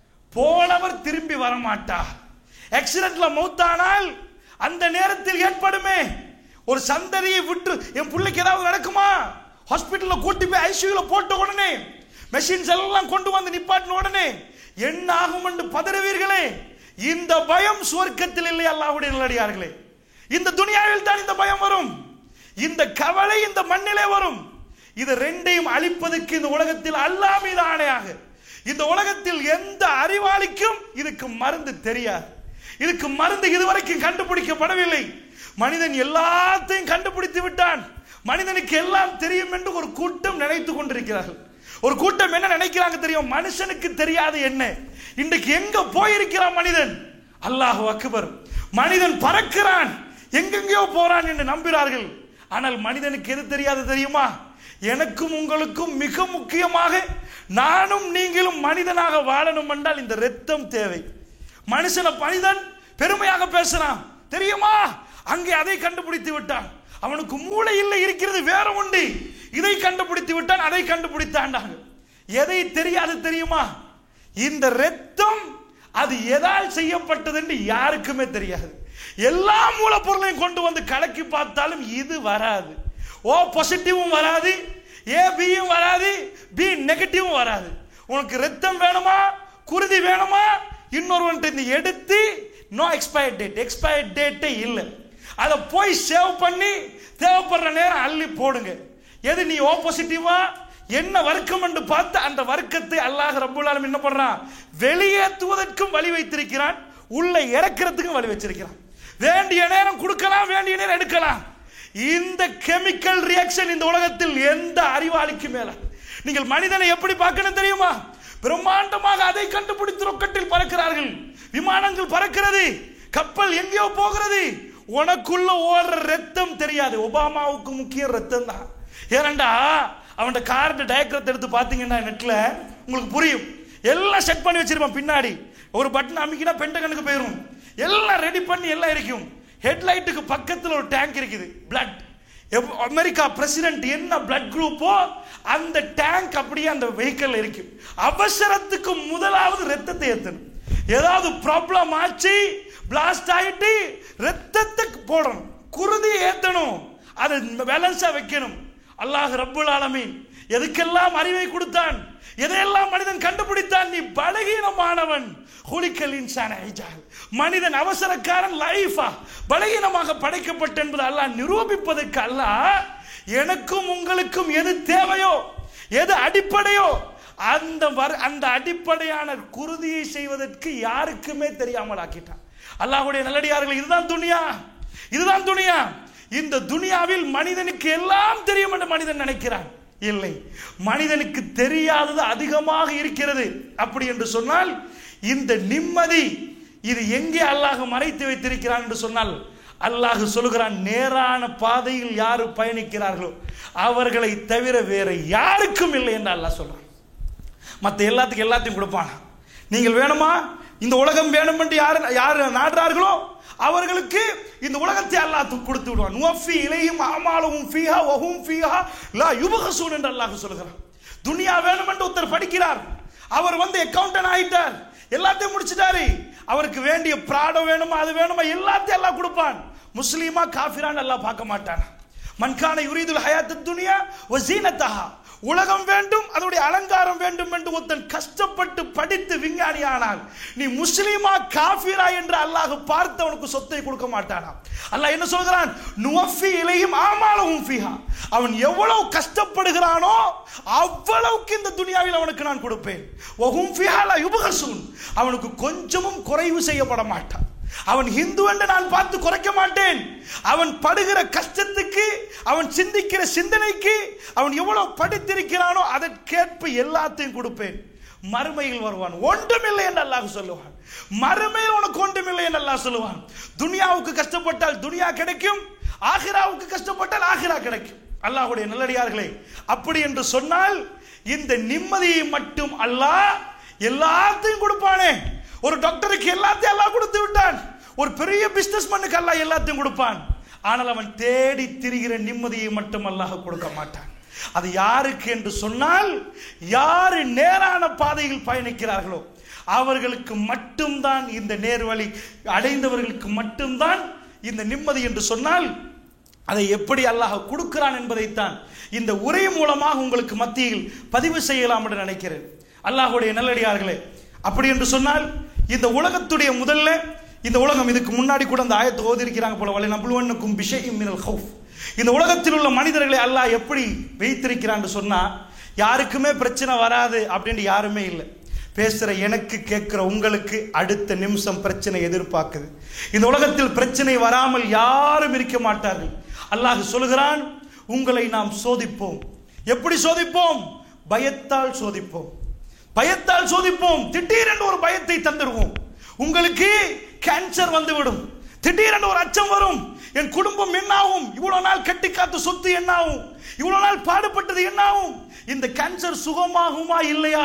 போனவர் திரும்பி வர மாட்டார் ஆக்சிடென்ட்ல மௌத்தானால் அந்த நேரத்தில் ஏற்படுமே ஒரு சந்ததியை விட்டு என் பிள்ளைக்கு ஏதாவது நடக்குமா ஹாஸ்பிட்டல்ல கூட்டி போய் ஐசியூல போட்ட உடனே மெஷின்ஸ் எல்லாம் கொண்டு வந்து நிப்பாட்டின உடனே என்ன ஆகும் என்று பதறுவீர்களே இந்த பயம் சுவர்க்கத்தில் இல்லை அல்லாஹ்வுடைய நல்லடியார்களே இந்த துனியாவில் தான் இந்த பயம் வரும் இந்த கவலை இந்த மண்ணிலே வரும் இது ரெண்டையும் அழிப்பதற்கு இந்த உலகத்தில் அல்லாஹ் மீது ஆணையாக இந்த உலகத்தில் எந்த அறிவாளிக்கும் இதுக்கு மருந்து தெரியாது இதுக்கு மருந்து இதுவரைக்கும் கண்டுபிடிக்கப்படவில்லை மனிதன் எல்லாத்தையும் கண்டுபிடித்து விட்டான் மனிதனுக்கு எல்லாம் தெரியும் என்று ஒரு கூட்டம் நினைத்து கொண்டிருக்கிறார்கள் ஒரு கூட்டம் என்ன நினைக்கிறாங்க தெரியும் மனுஷனுக்கு தெரியாது என்ன இன்றைக்கு எங்க போயிருக்கிறான் மனிதன் அல்லாஹ் அக்பர் மனிதன் பறக்கிறான் எங்கெங்கேயோ போறான் என்று நம்புகிறார்கள் ஆனால் மனிதனுக்கு எது தெரியாது தெரியுமா எனக்கும் உங்களுக்கும் மிக முக்கியமாக நானும் நீங்களும் மனிதனாக வாழணும் என்றால் இந்த ரத்தம் தேவை மனுஷனை மனிதன் பெருமையாக பேசுறான் தெரியுமா அங்கே அதை கண்டுபிடித்து விட்டான் அவனுக்கு மூளை இல்லை இருக்கிறது வேற உண்டு இதை கண்டுபிடித்து விட்டான் அதை கண்டுபிடித்தாண்டாங்க எதை தெரியாது தெரியுமா இந்த ரத்தம் அது எதால் செய்யப்பட்டது என்று யாருக்குமே தெரியாது எல்லா மூலப்பொருளையும் கொண்டு வந்து கலக்கி பார்த்தாலும் இது வராது ஓ பாசிட்டிவும் வராது ஏ பியும் வராது பி நெகட்டிவும் வராது உனக்கு ரத்தம் வேணுமா குருதி வேணுமா இன்னொருவன்ட்டு நீ எடுத்து நோ எக்ஸ்பயர் டேட் எக்ஸ்பயர் டேட்டே இல்லை அதை போய் சேவ் பண்ணி தேவைப்படுற நேரம் அள்ளி போடுங்க எது நீ ஓ பாசிட்டிவா என்ன வர்க்கம் என்று பார்த்து அந்த வர்க்கத்தை அல்லாஹ் ரப்புல் ஆலமீன் என்ன பண்றான் வெளியேற்றுவதற்கும் வழி வைத்திருக்கிறான் உள்ள இறக்கிறதுக்கும் வழி வச்சிருக்கிறான் வேண்டிய நேரம் கொடுக்கலாம் வேண்டிய நேரம் எடுக்கலாம் இந்த கெமிக்கல் ரியாக்ஷன் இந்த உலகத்தில் எந்த அறிவாளிக்கு மேல நீங்கள் மனிதனை எப்படி பார்க்கணும் தெரியுமா பிரம்மாண்டமாக அதை கண்டுபிடித்து ரொக்கட்டில் பறக்கிறார்கள் விமானங்கள் பறக்கிறது கப்பல் எங்கேயோ போகிறது உனக்குள்ள ஓடுற ரத்தம் தெரியாது ஒபாமாவுக்கு முக்கிய ரத்தம் தான் ஏனண்டா அவன் கார்டு டயக்ரத்தை எடுத்து பார்த்தீங்கன்னா நெட்ல உங்களுக்கு புரியும் எல்லாம் செட் பண்ணி வச்சிருப்பான் பின்னாடி ஒரு பட்டன் அமைக்கினா பெண்டகனுக்கு போயிடும் எல்லாம் ரெடி பண்ணி எல்லாம் இருக்கும் ஹெட்லைட்டுக்கு பக்கத்தில் ஒரு டேங்க் இருக்குது பிளட் அமெரிக்கா பிரசிடென்ட் என்ன பிளட் குரூப்போ அந்த டேங்க் அப்படியே அந்த வெஹிக்கிள் இருக்கு அவசரத்துக்கு முதலாவது ரத்தத்தை ஏத்தணும் ஏதாவது ப்ராப்ளம் ஆச்சு பிளாஸ்ட் ஆயிட்டு ரத்தத்தை போடணும் குருதி ஏத்தணும் அதை பேலன்ஸா வைக்கணும் அல்லாஹ் ரப்புல் ஆலமீன் எதுக்கெல்லாம் அறிவை கொடுத்தான் எதையெல்லாம் மனிதன் கண்டுபிடித்தான் நீ பலகீனமானவன் ஹுலிக்கல் இன்சான ஐஜால் மனிதன் அவசரக்காரன் லைஃபா பலகீனமாக படைக்கப்பட்ட என்பது அல்லாஹ் நிரூபிப்பதற்கு அல்லாஹ் எனக்கும் உங்களுக்கும் எது தேவையோ எது அடிப்படையோ அந்த வர் அந்த அடிப்படையான குருதியை செய்வதற்கு யாருக்குமே தெரியாமல் ஆக்கிட்டான் அல்லாஹ்வுடைய நல்லடியார்கள் இதுதான் துனியா இதுதான் துனியா இந்த துனியாவில் மனிதனுக்கு எல்லாம் தெரியும் என்று மனிதன் நினைக்கிறான் இல்லை மனிதனுக்கு தெரியாதது அதிகமாக இருக்கிறது அப்படி என்று சொன்னால் இந்த நிம்மதி இது எங்கே அல்லாஹ் மறைத்து வைத்திருக்கிறான் என்று சொன்னால் அல்லாஹ் சொல்கிறான் நேரான பாதையில் யாரு பயணிக்கிறார்களோ அவர்களை தவிர வேற யாருக்கும் இல்லை என்று அல்லாஹ் சொல்றான் மற்ற எல்லாத்துக்கும் எல்லாத்தையும் கொடுப்பானா நீங்கள் வேணுமா இந்த உலகம் வேணும் என்று யார் யார் நாடுறார்களோ அவர்களுக்கு இந்த உலகத்தை அல்லாஹ் து- கொடுத்து விடுவான் நுவஃபி இலையும் அமாலவும் ஃபீஹா வஹும் ஃபீஹா லா யுபகசூன் என்று அல்லாஹ் சொல்கிறான் துனியா வேணும் என்று ஒருத்தர் படிக்கிறார் அவர் வந்து அக்கவுண்டன்ட் ஆயிட்டார் எல்லாத்தையும் முடிச்சிட்டாரு அவருக்கு வேண்டிய பிராடம் வேணுமா அது வேணுமா எல்லாத்தையும் எல்லாம் கொடுப்பான் முஸ்லீமா காஃபிரான்னு எல்லாம் பார்க்க மாட்டான் மன்கான யுரீதுல் ஹயாத்து துனியா வசீனத்தஹா உலகம் வேண்டும் அதனுடைய அலங்காரம் வேண்டும் என்று ஒருத்தன் கஷ்டப்பட்டு படித்து விஞ்ஞானி ஆனால் நீ முஸ்லீமா காஃபிரா என்று அல்லாஹ் பார்த்து அவனுக்கு சொத்தை கொடுக்க மாட்டானா அல்லாஹ் என்ன சொல்கிறான் நுவஃபி இலையும் ஆமாலவும் ஃபிஹா அவன் எவ்வளவு கஷ்டப்படுகிறானோ அவ்வளவுக்கு இந்த துனியாவில் அவனுக்கு நான் கொடுப்பேன் வஹும் ஃபிஹா லா யுபகசூன் அவனுக்கு கொஞ்சமும் குறைவு செய்யப்பட மாட்டான் அவன் ஹிந்து என்று நான் பார்த்து குறைக்க மாட்டேன் அவன் படுகிற கஷ்டத்துக்கு அவன் சிந்திக்கிற சிந்தனைக்கு அவன் எவ்வளவு படித்திருக்கிறானோ அதற்கேற்ப எல்லாத்தையும் கொடுப்பேன் மறுமையில் வருவான் ஒன்றுமில்லை என்று அல்லாஹ் சொல்லுவான் மறுமையில் உனக்கு ஒன்றுமில்லை என்று அல்லாஹ் சொல்லுவான் துனியாவுக்கு கஷ்டப்பட்டால் துனியா கிடைக்கும் ஆகிராவுக்கு கஷ்டப்பட்டால் ஆகிரா கிடைக்கும் அல்லாஹ்வுடைய நல்லடியார்களே அப்படி என்று சொன்னால் இந்த நிம்மதியை மட்டும் அல்லாஹ் எல்லாத்தையும் கொடுப்பானே ஒரு டாக்டருக்கு எல்லாத்தையும் அல்லாஹ் கொடுத்து விட்டான் ஒரு பெரிய பிசினஸ் மண்ணுக்கு அல்லாஹ் எல்லாத்தையும் கொடுப்பான் ஆனால் அவன் தேடி திரிகிற நிம்மதியை மட்டும் அல்லாஹ் கொடுக்க மாட்டான் அது யாருக்கு என்று சொன்னால் யாரு நேரான பாதையில் பயணிக்கிறார்களோ அவர்களுக்கு மட்டும்தான் இந்த நேர்வழி அடைந்தவர்களுக்கு மட்டும்தான் இந்த நிம்மதி என்று சொன்னால் அதை எப்படி அல்லாஹ் கொடுக்கிறான் என்பதைத்தான் இந்த உரை மூலமாக உங்களுக்கு மத்தியில் பதிவு செய்யலாம் என்று நினைக்கிறேன் அல்லாஹ்வுடைய நல்லடியார்களே அப்படி என்று சொன்னால் இந்த உலகத்துடைய முதல்ல இந்த உலகம் இதுக்கு முன்னாடி கூட அந்த ஆயத்தை ஓதிருக்கிறாங்க போல வலை நம்புவனுக்கும் விஷயம் மினல் ஹவுஃப் இந்த உலகத்தில் உள்ள மனிதர்களை அல்லாஹ் எப்படி வைத்திருக்கிறான்னு சொன்னா யாருக்குமே பிரச்சனை வராது அப்படின்னு யாருமே இல்லை பேசுற எனக்கு கேட்கிற உங்களுக்கு அடுத்த நிமிஷம் பிரச்சனை எதிர்பார்க்குது இந்த உலகத்தில் பிரச்சனை வராமல் யாரும் இருக்க மாட்டார்கள் அல்லாஹ் சொல்கிறான் உங்களை நாம் சோதிப்போம் எப்படி சோதிப்போம் பயத்தால் சோதிப்போம் பயத்தால் சோதிப்போம் திடீரென்று ஒரு பயத்தை தந்துடுவோம் உங்களுக்கு கேன்சர் வந்துவிடும் திடீரென்று ஒரு அச்சம் வரும் என் குடும்பம் என்னாகும் இவ்வளவு நாள் கட்டி காத்த சொத்து என்னாகும் இவ்வளவு நாள் பாடுபட்டது என்னாகும் இந்த கேன்சர் சுகமாகுமா இல்லையா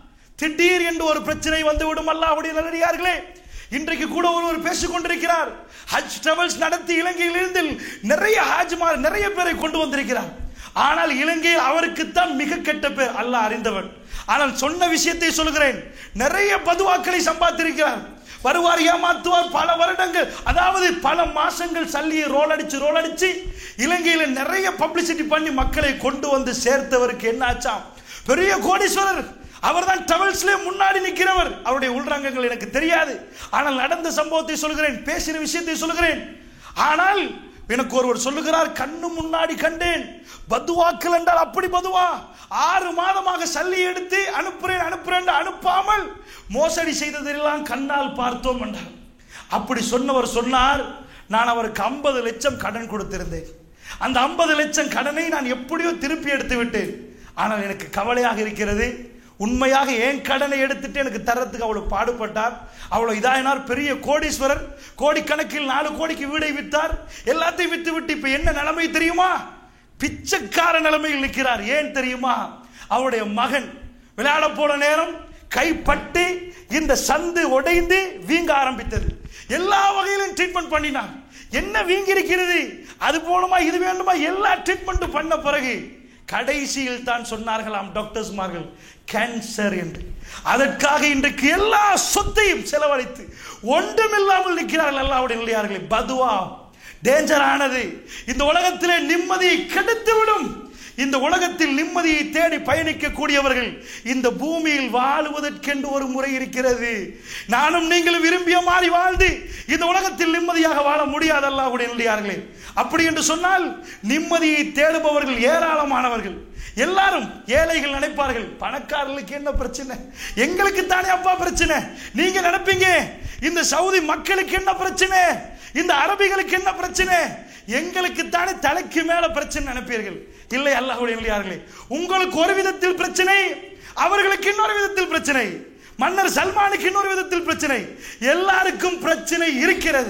திடீர் என்று ஒரு பிரச்சனை வந்து விடும் அல்லாஹ்வுடைய நல்லடியார்களே இன்றைக்கு கூட ஒருவர் பேசிக் கொண்டிருக்கிறார் ஹஜ் டிராவல்ஸ் நடத்தி இலங்கையில் இருந்து நிறைய ஹாஜ்மார் நிறைய பேரை கொண்டு வந்திருக்கிறார் ஆனால் இலங்கையில் அவருக்குத்தான் மிக கெட்ட பேர் அல்லாஹ் அறிந்தவன் ஆனால் சொன்ன விஷயத்தை சொல்கிறேன் நிறைய பதுவாக்களை சம்பாதித்திருக்கிறார் வருவார் ஏமாத்துவார் பல வருடங்கள் அதாவது பல மாசங்கள் சல்லியை ரோல் அடிச்சு ரோல் அடிச்சு இலங்கையில நிறைய பப்ளிசிட்டி பண்ணி மக்களை கொண்டு வந்து சேர்த்தவருக்கு என்ன ஆச்சாம் பெரிய கோடீஸ்வரர் அவர்தான் டவல்ஸ்ல முன்னாடி நிற்கிறவர் அவருடைய உள்ரங்கங்கள் எனக்கு தெரியாது ஆனால் நடந்த சம்பவத்தை சொல்கிறேன் பேசின விஷயத்தை சொல்கிறேன் ஆனால் எனக்கு ஒருவர் சொல்லுகிறார் கண்ணு முன்னாடி கண்டேன் பதுவாக்கள் என்றால் அப்படி பதுவா ஆறு மாதமாக சல்லி எடுத்து அனுப்புறேன் அனுப்புறேன் அனுப்பாமல் மோசடி செய்ததெல்லாம் கண்ணால் பார்த்தோம் என்றார் அப்படி சொன்னவர் சொன்னார் நான் அவருக்கு ஐம்பது லட்சம் கடன் கொடுத்திருந்தேன் அந்த ஐம்பது லட்சம் கடனை நான் எப்படியோ திருப்பி எடுத்து விட்டேன் ஆனால் எனக்கு கவலையாக இருக்கிறது உண்மையாக ஏன் கடனை எடுத்துட்டு எனக்கு தரத்துக்கு அவ்வளவு பாடுபட்டார் அவ்வளவு இதாயினார் பெரிய கோடீஸ்வரர் கோடிக்கணக்கில் நாலு கோடிக்கு வீடை வித்தார் எல்லாத்தையும் வித்து விட்டு இப்ப என்ன நிலைமை தெரியுமா பிச்சைக்கார நிலைமையில் நிற்கிறார் ஏன் தெரியுமா அவருடைய மகன் விளையாட போன நேரம் கைப்பட்டு இந்த சந்து உடைந்து வீங்க ஆரம்பித்தது எல்லா வகையிலும் ட்ரீட்மெண்ட் பண்ணினார் என்ன வீங்கி இருக்கிறது அது போலுமா இது வேண்டுமா எல்லா ட்ரீட்மெண்ட்டும் பண்ண பிறகு கடைசியில் தான் சொன்னார்களாம் டாக்டர்ஸ்மார்கள் கேன்சர் என்று அதற்காக இன்றைக்கு எல்லா சொத்தையும் செலவழித்து ஒன்றுமில்லாமல் நிற்கிறார்கள் அல்லாவுடைய நிலையார்களே பதுவா டேஞ்சரானது இந்த உலகத்திலே நிம்மதியை கெடுத்து விடும் இந்த உலகத்தில் நிம்மதியை தேடி பயணிக்கக்கூடியவர்கள் இந்த பூமியில் வாழுவதற்கென்று ஒரு முறை இருக்கிறது நானும் நீங்களும் விரும்பிய மாதிரி வாழ்ந்து இந்த உலகத்தில் நிம்மதியாக வாழ முடியாது அல்லாஹ்வுடைய நல்லியார்களே அப்படி என்று சொன்னால் நிம்மதியை தேடுபவர்கள் ஏராளமானவர்கள் எல்லாரும் ஏழைகள் நினைப்பார்கள் பணக்காரர்களுக்கு என்ன பிரச்சனை எங்களுக்கு தானே அப்பா பிரச்சனை நீங்க நினைப்பீங்க இந்த சவுதி மக்களுக்கு என்ன பிரச்சனை இந்த அரபிகளுக்கு என்ன பிரச்சனை எங்களுக்கு தானே தலைக்கு மேல பிரச்சனை நினைப்பீர்கள் இல்லை அல்லாஹ்வுடைய நல்லியார்களே உங்களுக்கு ஒரு விதத்தில் பிரச்சனை அவர்களுக்கு இன்னொரு விதத்தில் பிரச்சனை மன்னர் சல்மானுக்கு இன்னொரு விதத்தில் பிரச்சனை எல்லாருக்கும் பிரச்சனை இருக்கிறது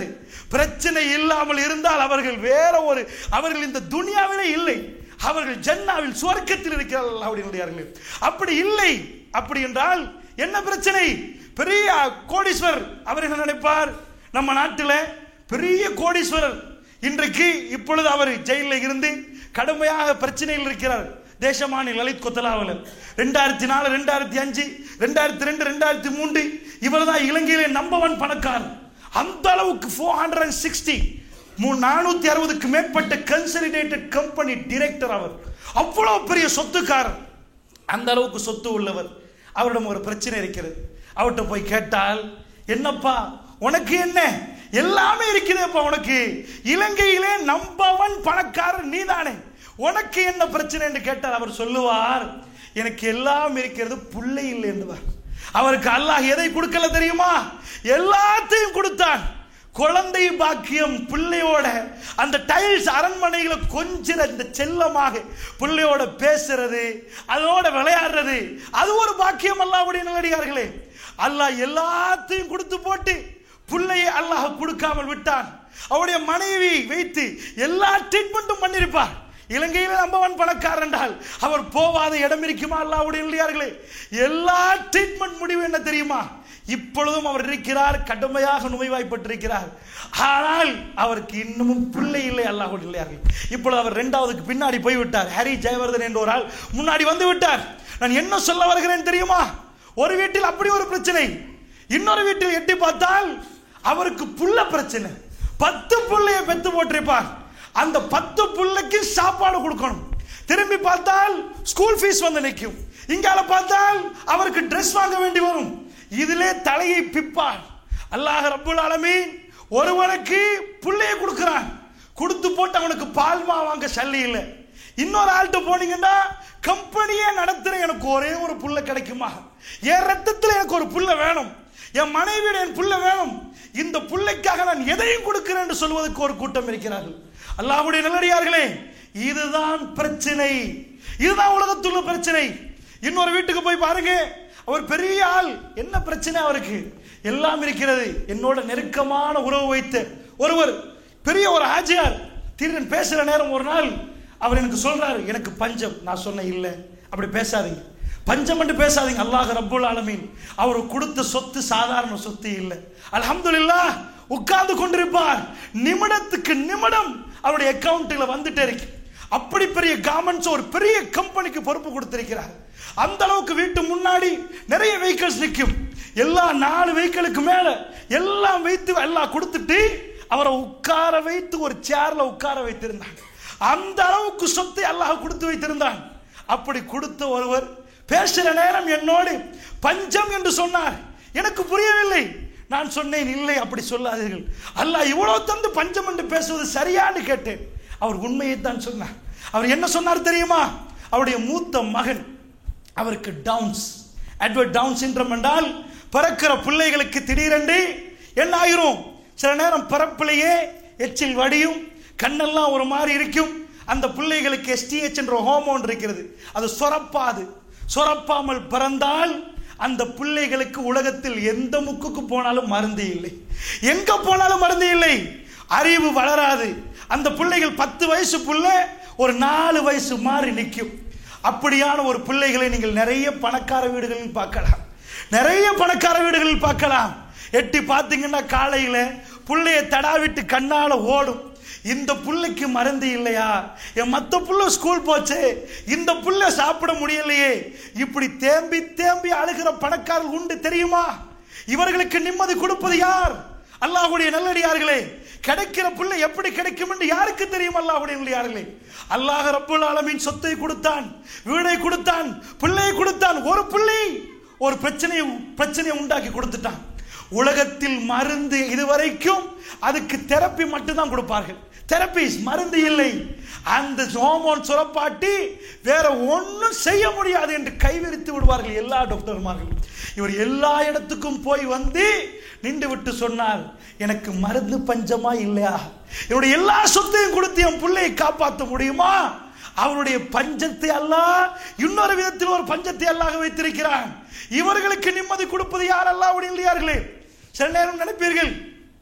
பிரச்சனை இல்லாமல் இருந்தால் அவர்கள் வேற ஒரு அவர்கள் இந்த துனியாவிலே இல்லை அவர்கள் ஜன்னாவில் சுவர்க்கத்தில் இருக்கிறார்கள் அப்படின்றார்கள் அப்படி இல்லை அப்படி என்றால் என்ன பிரச்சனை பெரிய கோடீஸ்வர் அவர் என்ன நினைப்பார் நம்ம நாட்டில் பெரிய கோடீஸ்வரர் இன்றைக்கு இப்பொழுது அவர் ஜெயிலில் இருந்து கடுமையாக பிரச்சனையில் இருக்கிறார் தேசமானி லலித் கொத்தலாவலர் ரெண்டாயிரத்தி நாலு ரெண்டாயிரத்தி அஞ்சு ரெண்டாயிரத்தி ரெண்டு ரெண்டாயிரத்தி மூன்று இவர் தான் இலங்கையிலே நம்பர் ஒன் பணக்காரர் அந்த அளவுக்கு ஃபோர் ஹண்ட்ரட் அண்ட் சிக்ஸ்டி நானூத்தி அறுபதுக்கு மேற்பட்ட கன்சலிடேட்டட் கம்பெனி டிரெக்டர் அவர் அவ்வளவு பெரிய சொத்துக்காரர் அந்த அளவுக்கு சொத்து உள்ளவர் அவரிடம் ஒரு பிரச்சனை இருக்கிறது அவர்கிட்ட போய் கேட்டால் என்னப்பா உனக்கு என்ன எல்லாமே இருக்குதேப்பா உனக்கு இலங்கையிலே நம்பவன் பணக்காரர் நீதானே உனக்கு என்ன பிரச்சனை என்று கேட்டால் அவர் சொல்லுவார் எனக்கு எல்லாம் இருக்கிறது புள்ளை இல்லை என்பார் அவருக்கு அல்லாஹ் எதை கொடுக்கல தெரியுமா எல்லாத்தையும் கொடுத்தான் குழந்தை பாக்கியம் பிள்ளையோட அந்த டைல்ஸ் அரண்மனைகளை கொஞ்சிற இந்த செல்லமாக பிள்ளையோட பேசுறது அதோட விளையாடுறது அது ஒரு பாக்கியம் அல்லாவுடைய நல்லடியார்களே அல்லாஹ் எல்லாத்தையும் கொடுத்து போட்டு பிள்ளையை அல்லாஹ் கொடுக்காமல் விட்டான் அவருடைய மனைவி வைத்து எல்லா ட்ரீட்மெண்ட்டும் பண்ணியிருப்பார் இலங்கையில் நம்பவன் பணக்காரர் என்றால் அவர் போவாத இடம் இருக்குமா அல்லாவுடைய இல்லையார்களே எல்லா ட்ரீட்மெண்ட் முடிவு என்ன தெரியுமா இப்பொழுதும் அவர் இருக்கிறார் கடுமையாக நோய்வாய்ப்பட்டிருக்கிறார் ஆனால் அவருக்கு இன்னமும் பிள்ளை இல்லை அல்லாஹுடைய இல்லையார்கள் இப்பொழுது அவர் இரண்டாவதுக்கு பின்னாடி போய்விட்டார் ஹரி ஜெயவர்தன் என்ற ஒரு ஆள் முன்னாடி வந்து விட்டார் நான் என்ன சொல்ல வருகிறேன் தெரியுமா ஒரு வீட்டில் அப்படி ஒரு பிரச்சனை இன்னொரு வீட்டில் எட்டி பார்த்தால் அவருக்கு புள்ள பிரச்சனை பத்து புள்ளைய பெத்து போட்டிருப்பார் அந்த பத்து புள்ளைக்கு சாப்பாடு கொடுக்கணும் திரும்பி பார்த்தால் ஸ்கூல் ஃபீஸ் வந்து நிற்கும் இங்கால பார்த்தால் அவருக்கு ட்ரெஸ் வாங்க வேண்டி வரும் இதிலே தலையை பிப்பார் அல்லாஹ் ரப்புல் ஆலமீன் ஒருவனுக்கு புள்ளைய கொடுக்கிறான் கொடுத்து போட்டு அவனுக்கு பால்மா வாங்க சல்லி இல்லை இன்னொரு ஆள்கிட்ட போனீங்கன்னா கம்பெனியே நடத்துற எனக்கு ஒரே ஒரு புள்ள கிடைக்குமா என் ரத்தத்தில் எனக்கு ஒரு புள்ள வேணும் என் மனைவியோட என் புள்ள வேணும் இந்த புள்ளைக்காக நான் எதையும் கொடுக்கிறேன் என்று சொல்வதற்கு ஒரு கூட்டம் இருக்கிறார்கள் அல்லாஹ்வுடைய நல்லடியார்களே இதுதான் பிரச்சனை இதுதான் உலகத்துள்ள பிரச்சனை இன்னொரு வீட்டுக்கு போய் பாருங்க அவர் பெரிய ஆள் என்ன பிரச்சனை அவருக்கு எல்லாம் இருக்கிறது என்னோட நெருக்கமான உறவு வைத்த ஒருவர் பெரிய ஒரு ஆஜியார் திடீர்னு பேசுற நேரம் ஒரு நாள் அவர் எனக்கு சொல்றாரு எனக்கு பஞ்சம் நான் சொன்னேன் இல்லை அப்படி பேசாதீங்க பஞ்சம் என்று பேசாதீங்க அல்லாஹ் ரப்புல் ஆலமீன் அவர் கொடுத்த சொத்து சாதாரண சொத்து இல்லை அல்ஹம்துலில்லாஹ் உட்கார்ந்து கொண்டிருப்பார் நிமிடத்துக்கு நிமிடம் அவருடைய அக்கவுண்ட்ல வந்துட்டே இருக்கு அப்படி பெரிய கார்மெண்ட்ஸ் ஒரு பெரிய கம்பெனிக்கு பொறுப்பு கொடுத்திருக்கிறார் அந்த அளவுக்கு வீட்டு முன்னாடி நிறைய வெஹிக்கிள்ஸ் நிற்கும் எல்லா நாலு வெஹிக்கிளுக்கு மேல எல்லாம் வைத்து எல்லாம் கொடுத்துட்டு அவரை உட்கார வைத்து ஒரு சேர்ல உட்கார வைத்திருந்தாங்க அந்த அளவுக்கு சொத்தை அல்லாஹ் கொடுத்து வைத்திருந்தான் அப்படி கொடுத்த ஒருவர் பேசுற நேரம் என்னோடு பஞ்சம் என்று சொன்னார் எனக்கு புரியவில்லை நான் சொன்னேன் இல்லை அப்படி சொல்லாதீர்கள் அல்லாஹ் இவ்வளவு தந்து பஞ்சம் என்று பேசுவது சரியான்னு கேட்டேன் அவர் உண்மையை தான் சொன்னார் அவர் என்ன சொன்னார் தெரியுமா அவருடைய மூத்த மகன் அவருக்கு டவுன்ஸ் அட்வர்ட் டவுன் சின்ரம் என்றால் பிறக்கிற பிள்ளைகளுக்கு திடீரென்று என்ன ஆயிரும் சில நேரம் பிறப்பிலேயே எச்சில் வடியும் கண்ணெல்லாம் ஒரு மாதிரி இருக்கும் அந்த பிள்ளைகளுக்கு எஸ்டிஹெச் என்ற ஹோமோன் இருக்கிறது அது சொரப்பாது சொரப்பாமல் பிறந்தால் அந்த பிள்ளைகளுக்கு உலகத்தில் எந்த முக்குக்கு போனாலும் மருந்து இல்லை எங்க போனாலும் மருந்து இல்லை அறிவு வளராது அந்த பிள்ளைகள் பத்து வயசு புள்ள ஒரு நாலு வயசு மாதிரி நிற்கும் அப்படியான ஒரு பிள்ளைகளை நீங்கள் நிறைய பணக்கார வீடுகளில் பார்க்கலாம் நிறைய பணக்கார வீடுகளில் பார்க்கலாம் எட்டி பார்த்தீங்கன்னா காலையில புள்ளைய தடாவிட்டு கண்ணால ஓடும் இந்த புள்ளைக்கு மருந்து இல்லையா என் மத்த புள்ள ஸ்கூல் போச்சு இந்த புள்ள சாப்பிட முடியலையே இப்படி தேம்பி தேம்பி அழுகிற பணக்காரர்கள் உண்டு தெரியுமா இவர்களுக்கு நிம்மதி கொடுப்பது யார் அல்லாஹ்வுடைய நல்லடியார்களே கிடைக்கிற புள்ளை எப்படி கிடைக்கும் என்று யாருக்கு தெரியும் அல்லாஹ்வுடைய நல்லடியார்களே அல்லாஹ் ரப்புல் ஆலமீன் சொத்தை கொடுத்தான் வீடை கொடுத்தான் பிள்ளையை கொடுத்தான் ஒரு பிள்ளை ஒரு பிரச்சனையை பிரச்சனையை உண்டாக்கி கொடுத்துட்டான் உலகத்தில் மருந்து இதுவரைக்கும் அதுக்கு தெரப்பி மட்டும்தான் கொடுப்பார்கள் தெரபிஸ் மருந்து இல்லை அந்த ஹோமோன் சுரப்பாட்டி வேற ஒன்றும் செய்ய முடியாது என்று கைவிரித்து விடுவார்கள் எல்லா டாக்டர்மார்களும் இவர் எல்லா இடத்துக்கும் போய் வந்து நின்று விட்டு சொன்னார் எனக்கு மருந்து பஞ்சமா இல்லையா இவருடைய எல்லா சொத்தையும் கொடுத்து என் பிள்ளையை காப்பாற்ற முடியுமா அவருடைய பஞ்சத்தை அல்லாஹ் இன்னொரு விதத்தில் ஒரு பஞ்சத்தை அல்லாஹ் வைத்திருக்கிறான் இவர்களுக்கு நிம்மதி கொடுப்பது யார் அல்லாஹ்வுடைய இல்லையார்களே சில நேரம் நினைப்பீர்கள்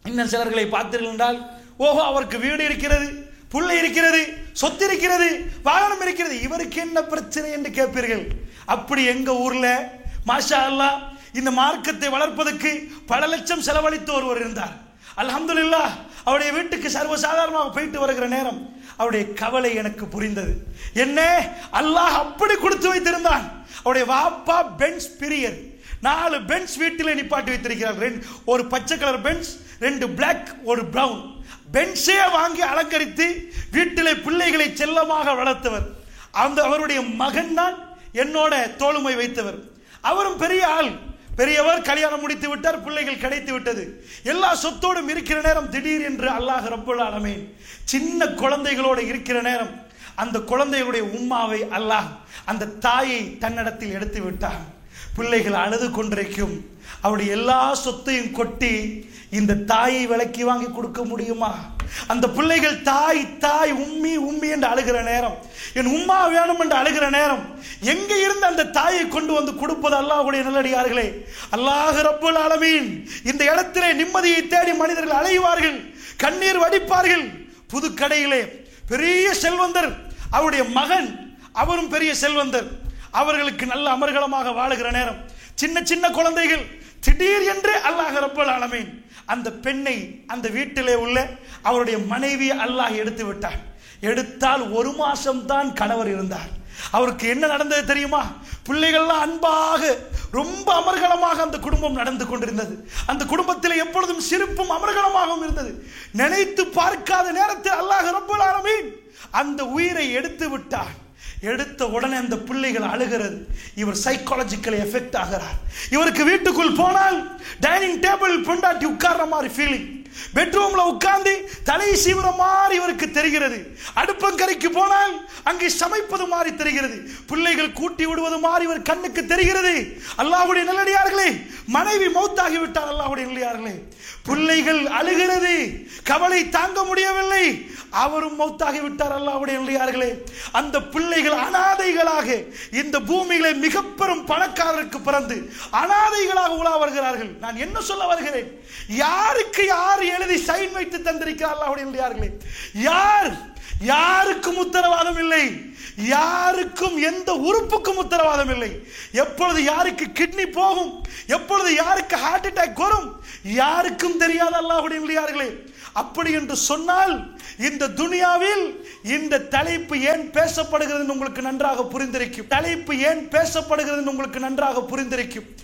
இன்னும் சிலர்களை பார்த்தீர்கள் என்றால் ஓஹோ அவருக்கு வீடு இருக்கிறது புள்ளை இருக்கிறது சொத்து இருக்கிறது வாகனம் இருக்கிறது இவருக்கு என்ன பிரச்சனை என்று கேட்பீர்கள் அப்படி எங்க ஊர்ல மாஷா அல்லாஹ் இந்த மார்க்கத்தை வளர்ப்பதற்கு பல லட்சம் செலவழித்து ஒருவர் இருந்தார் அல்ஹம்துலில்லாஹ் அவருடைய வீட்டுக்கு சர்வசாதாரணமாக போயிட்டு வருகிற நேரம் அவருடைய கவலை எனக்கு புரிந்தது என்ன அல்லாஹ் அப்படி கொடுத்து வைத்திருந்தான் அவருடைய வாப்பா பென்ஸ் பிரியர் நாலு பென்ஸ் வீட்டில் நிப்பாட்டி வைத்திருக்கிறார் ரெண்டு ஒரு பச்சை கலர் பென்ஸ் ரெண்டு பிளாக் ஒரு பிரவுன் பென்ஸே வாங்கி அலங்கரித்து வீட்டிலே பிள்ளைகளை செல்லமாக வளர்த்தவர் அந்த அவருடைய மகன் தான் என்னோட தோளுமை வைத்தவர் அவரும் பெரிய ஆள் பெரியவர் கல்யாணம் முடித்து விட்டார் பிள்ளைகள் கிடைத்து விட்டது எல்லா சொத்தோடும் இருக்கிற நேரம் திடீர் என்று அல்லாஹ் ரப்பல் ஆலமீன் சின்ன குழந்தைகளோடு இருக்கிற நேரம் அந்த குழந்தைகளுடைய உம்மாவை அல்லாஹ் அந்த தாயை தன்னிடத்தில் எடுத்து விட்டான் பிள்ளைகள் அழுது கொண்டிருக்கும் அவருடைய எல்லா சொத்தையும் கொட்டி இந்த தாயை விலக்கி வாங்கி கொடுக்க முடியுமா அந்த பிள்ளைகள் தாய் தாய் உம்மி உம்மி என்று அழுகிற நேரம் என் உம்மா வேணும் என்று அழுகிற நேரம் எங்க இருந்து அந்த தாயை கொண்டு வந்து கொடுப்பது அல்லாஹ்வுடைய நல்லடியார்களே அல்லாஹ் ரப்புல் ஆலமீன் இந்த இடத்திலே நிம்மதியை தேடி மனிதர்கள் அலைவார்கள் கண்ணீர் வடிப்பார்கள் புது கடையிலே பெரிய செல்வந்தர் அவருடைய மகன் அவரும் பெரிய செல்வந்தர் அவர்களுக்கு நல்ல அமர்கலமாக வாழுகிற நேரம் சின்ன சின்ன குழந்தைகள் திடீர் என்று அல்லாஹ் ரப்பல் ஆலமீன் அந்த பெண்ணை அந்த வீட்டிலே உள்ள அவருடைய மனைவி அல்லாஹ் எடுத்து விட்டார் எடுத்தால் ஒரு மாசம் தான் கணவர் இருந்தார் அவருக்கு என்ன நடந்தது தெரியுமா பிள்ளைகள்லாம் அன்பாக ரொம்ப அமர்கலமாக அந்த குடும்பம் நடந்து கொண்டிருந்தது அந்த குடும்பத்தில் எப்பொழுதும் சிரிப்பும் அமர்கலமாகவும் இருந்தது நினைத்து பார்க்காத நேரத்தில் அல்லாஹ் ரப்பல் ஆலமீன் அந்த உயிரை எடுத்து விட்டார் எடுத்த உடனே அந்த பிள்ளைகள் அழுகிறது இவர் சைக்காலஜிக்கலி எஃபெக்ட் ஆகிறார் இவருக்கு வீட்டுக்குள் போனால் டைனிங் டேபிள் பொண்டாட்டி உட்கார்ற மாதிரி ஃபீலிங் பெட்ரூம்ல உட்கார்ந்து தலை சீவுற மாதிரி இவருக்கு தெரிகிறது அடுப்பங்கரைக்கு போனால் அங்கே சமைப்பது மாதிரி தெரிகிறது பிள்ளைகள் கூட்டி விடுவது மாதிரி இவர் கண்ணுக்கு தெரிகிறது அல்லாஹ்வுடைய நல்லடியார்களே மனைவி மௌத்தாகி விட்டார் அல்லாஹ்வுடைய நல்லடியார்களே பிள்ளைகள் அழுகிறது கவலை தாங்க முடியவில்லை அவரும் மௌத்தாகி விட்டார் அல்லாஹ்வுடைய நல்லடியார்களே அந்த பிள்ளைகள் அனாதைகளாக இந்த பூமியிலே மிக பெரும் பணக்காரருக்கு பிறந்து அனாதைகளாக உலா வருகிறார்கள் நான் என்ன சொல்ல வருகிறேன் யாருக்கு யார் எழுதி சைன் வைத்து தந்திருக்கிறார் அல்லாஹ்வுடைய நல்லடியார்களே யார் யாருக்கும் உத்தரவாதம் இல்லை யாருக்கும் எந்த உறுப்புக்கும் உத்தரவாதம் இல்லை எப்பொழுது யாருக்கு கிட்னி போகும் எப்பொழுது யாருக்கு ஹார்ட் அட்டாக் வரும் யாருக்கும் தெரியாத அல்லாஹ்வுடைய நல்லடியார்களே அப்படி என்று சொன்னால் இந்த துனியாவில் இந்த தலைப்பு ஏன் பேசப்படுகிறது உங்களுக்கு நன்றாக புரிந்திருக்கும் தலைப்பு ஏன் பேசப்படுகிறது உங்களுக்கு நன்றாக புரிந்திருக்கும்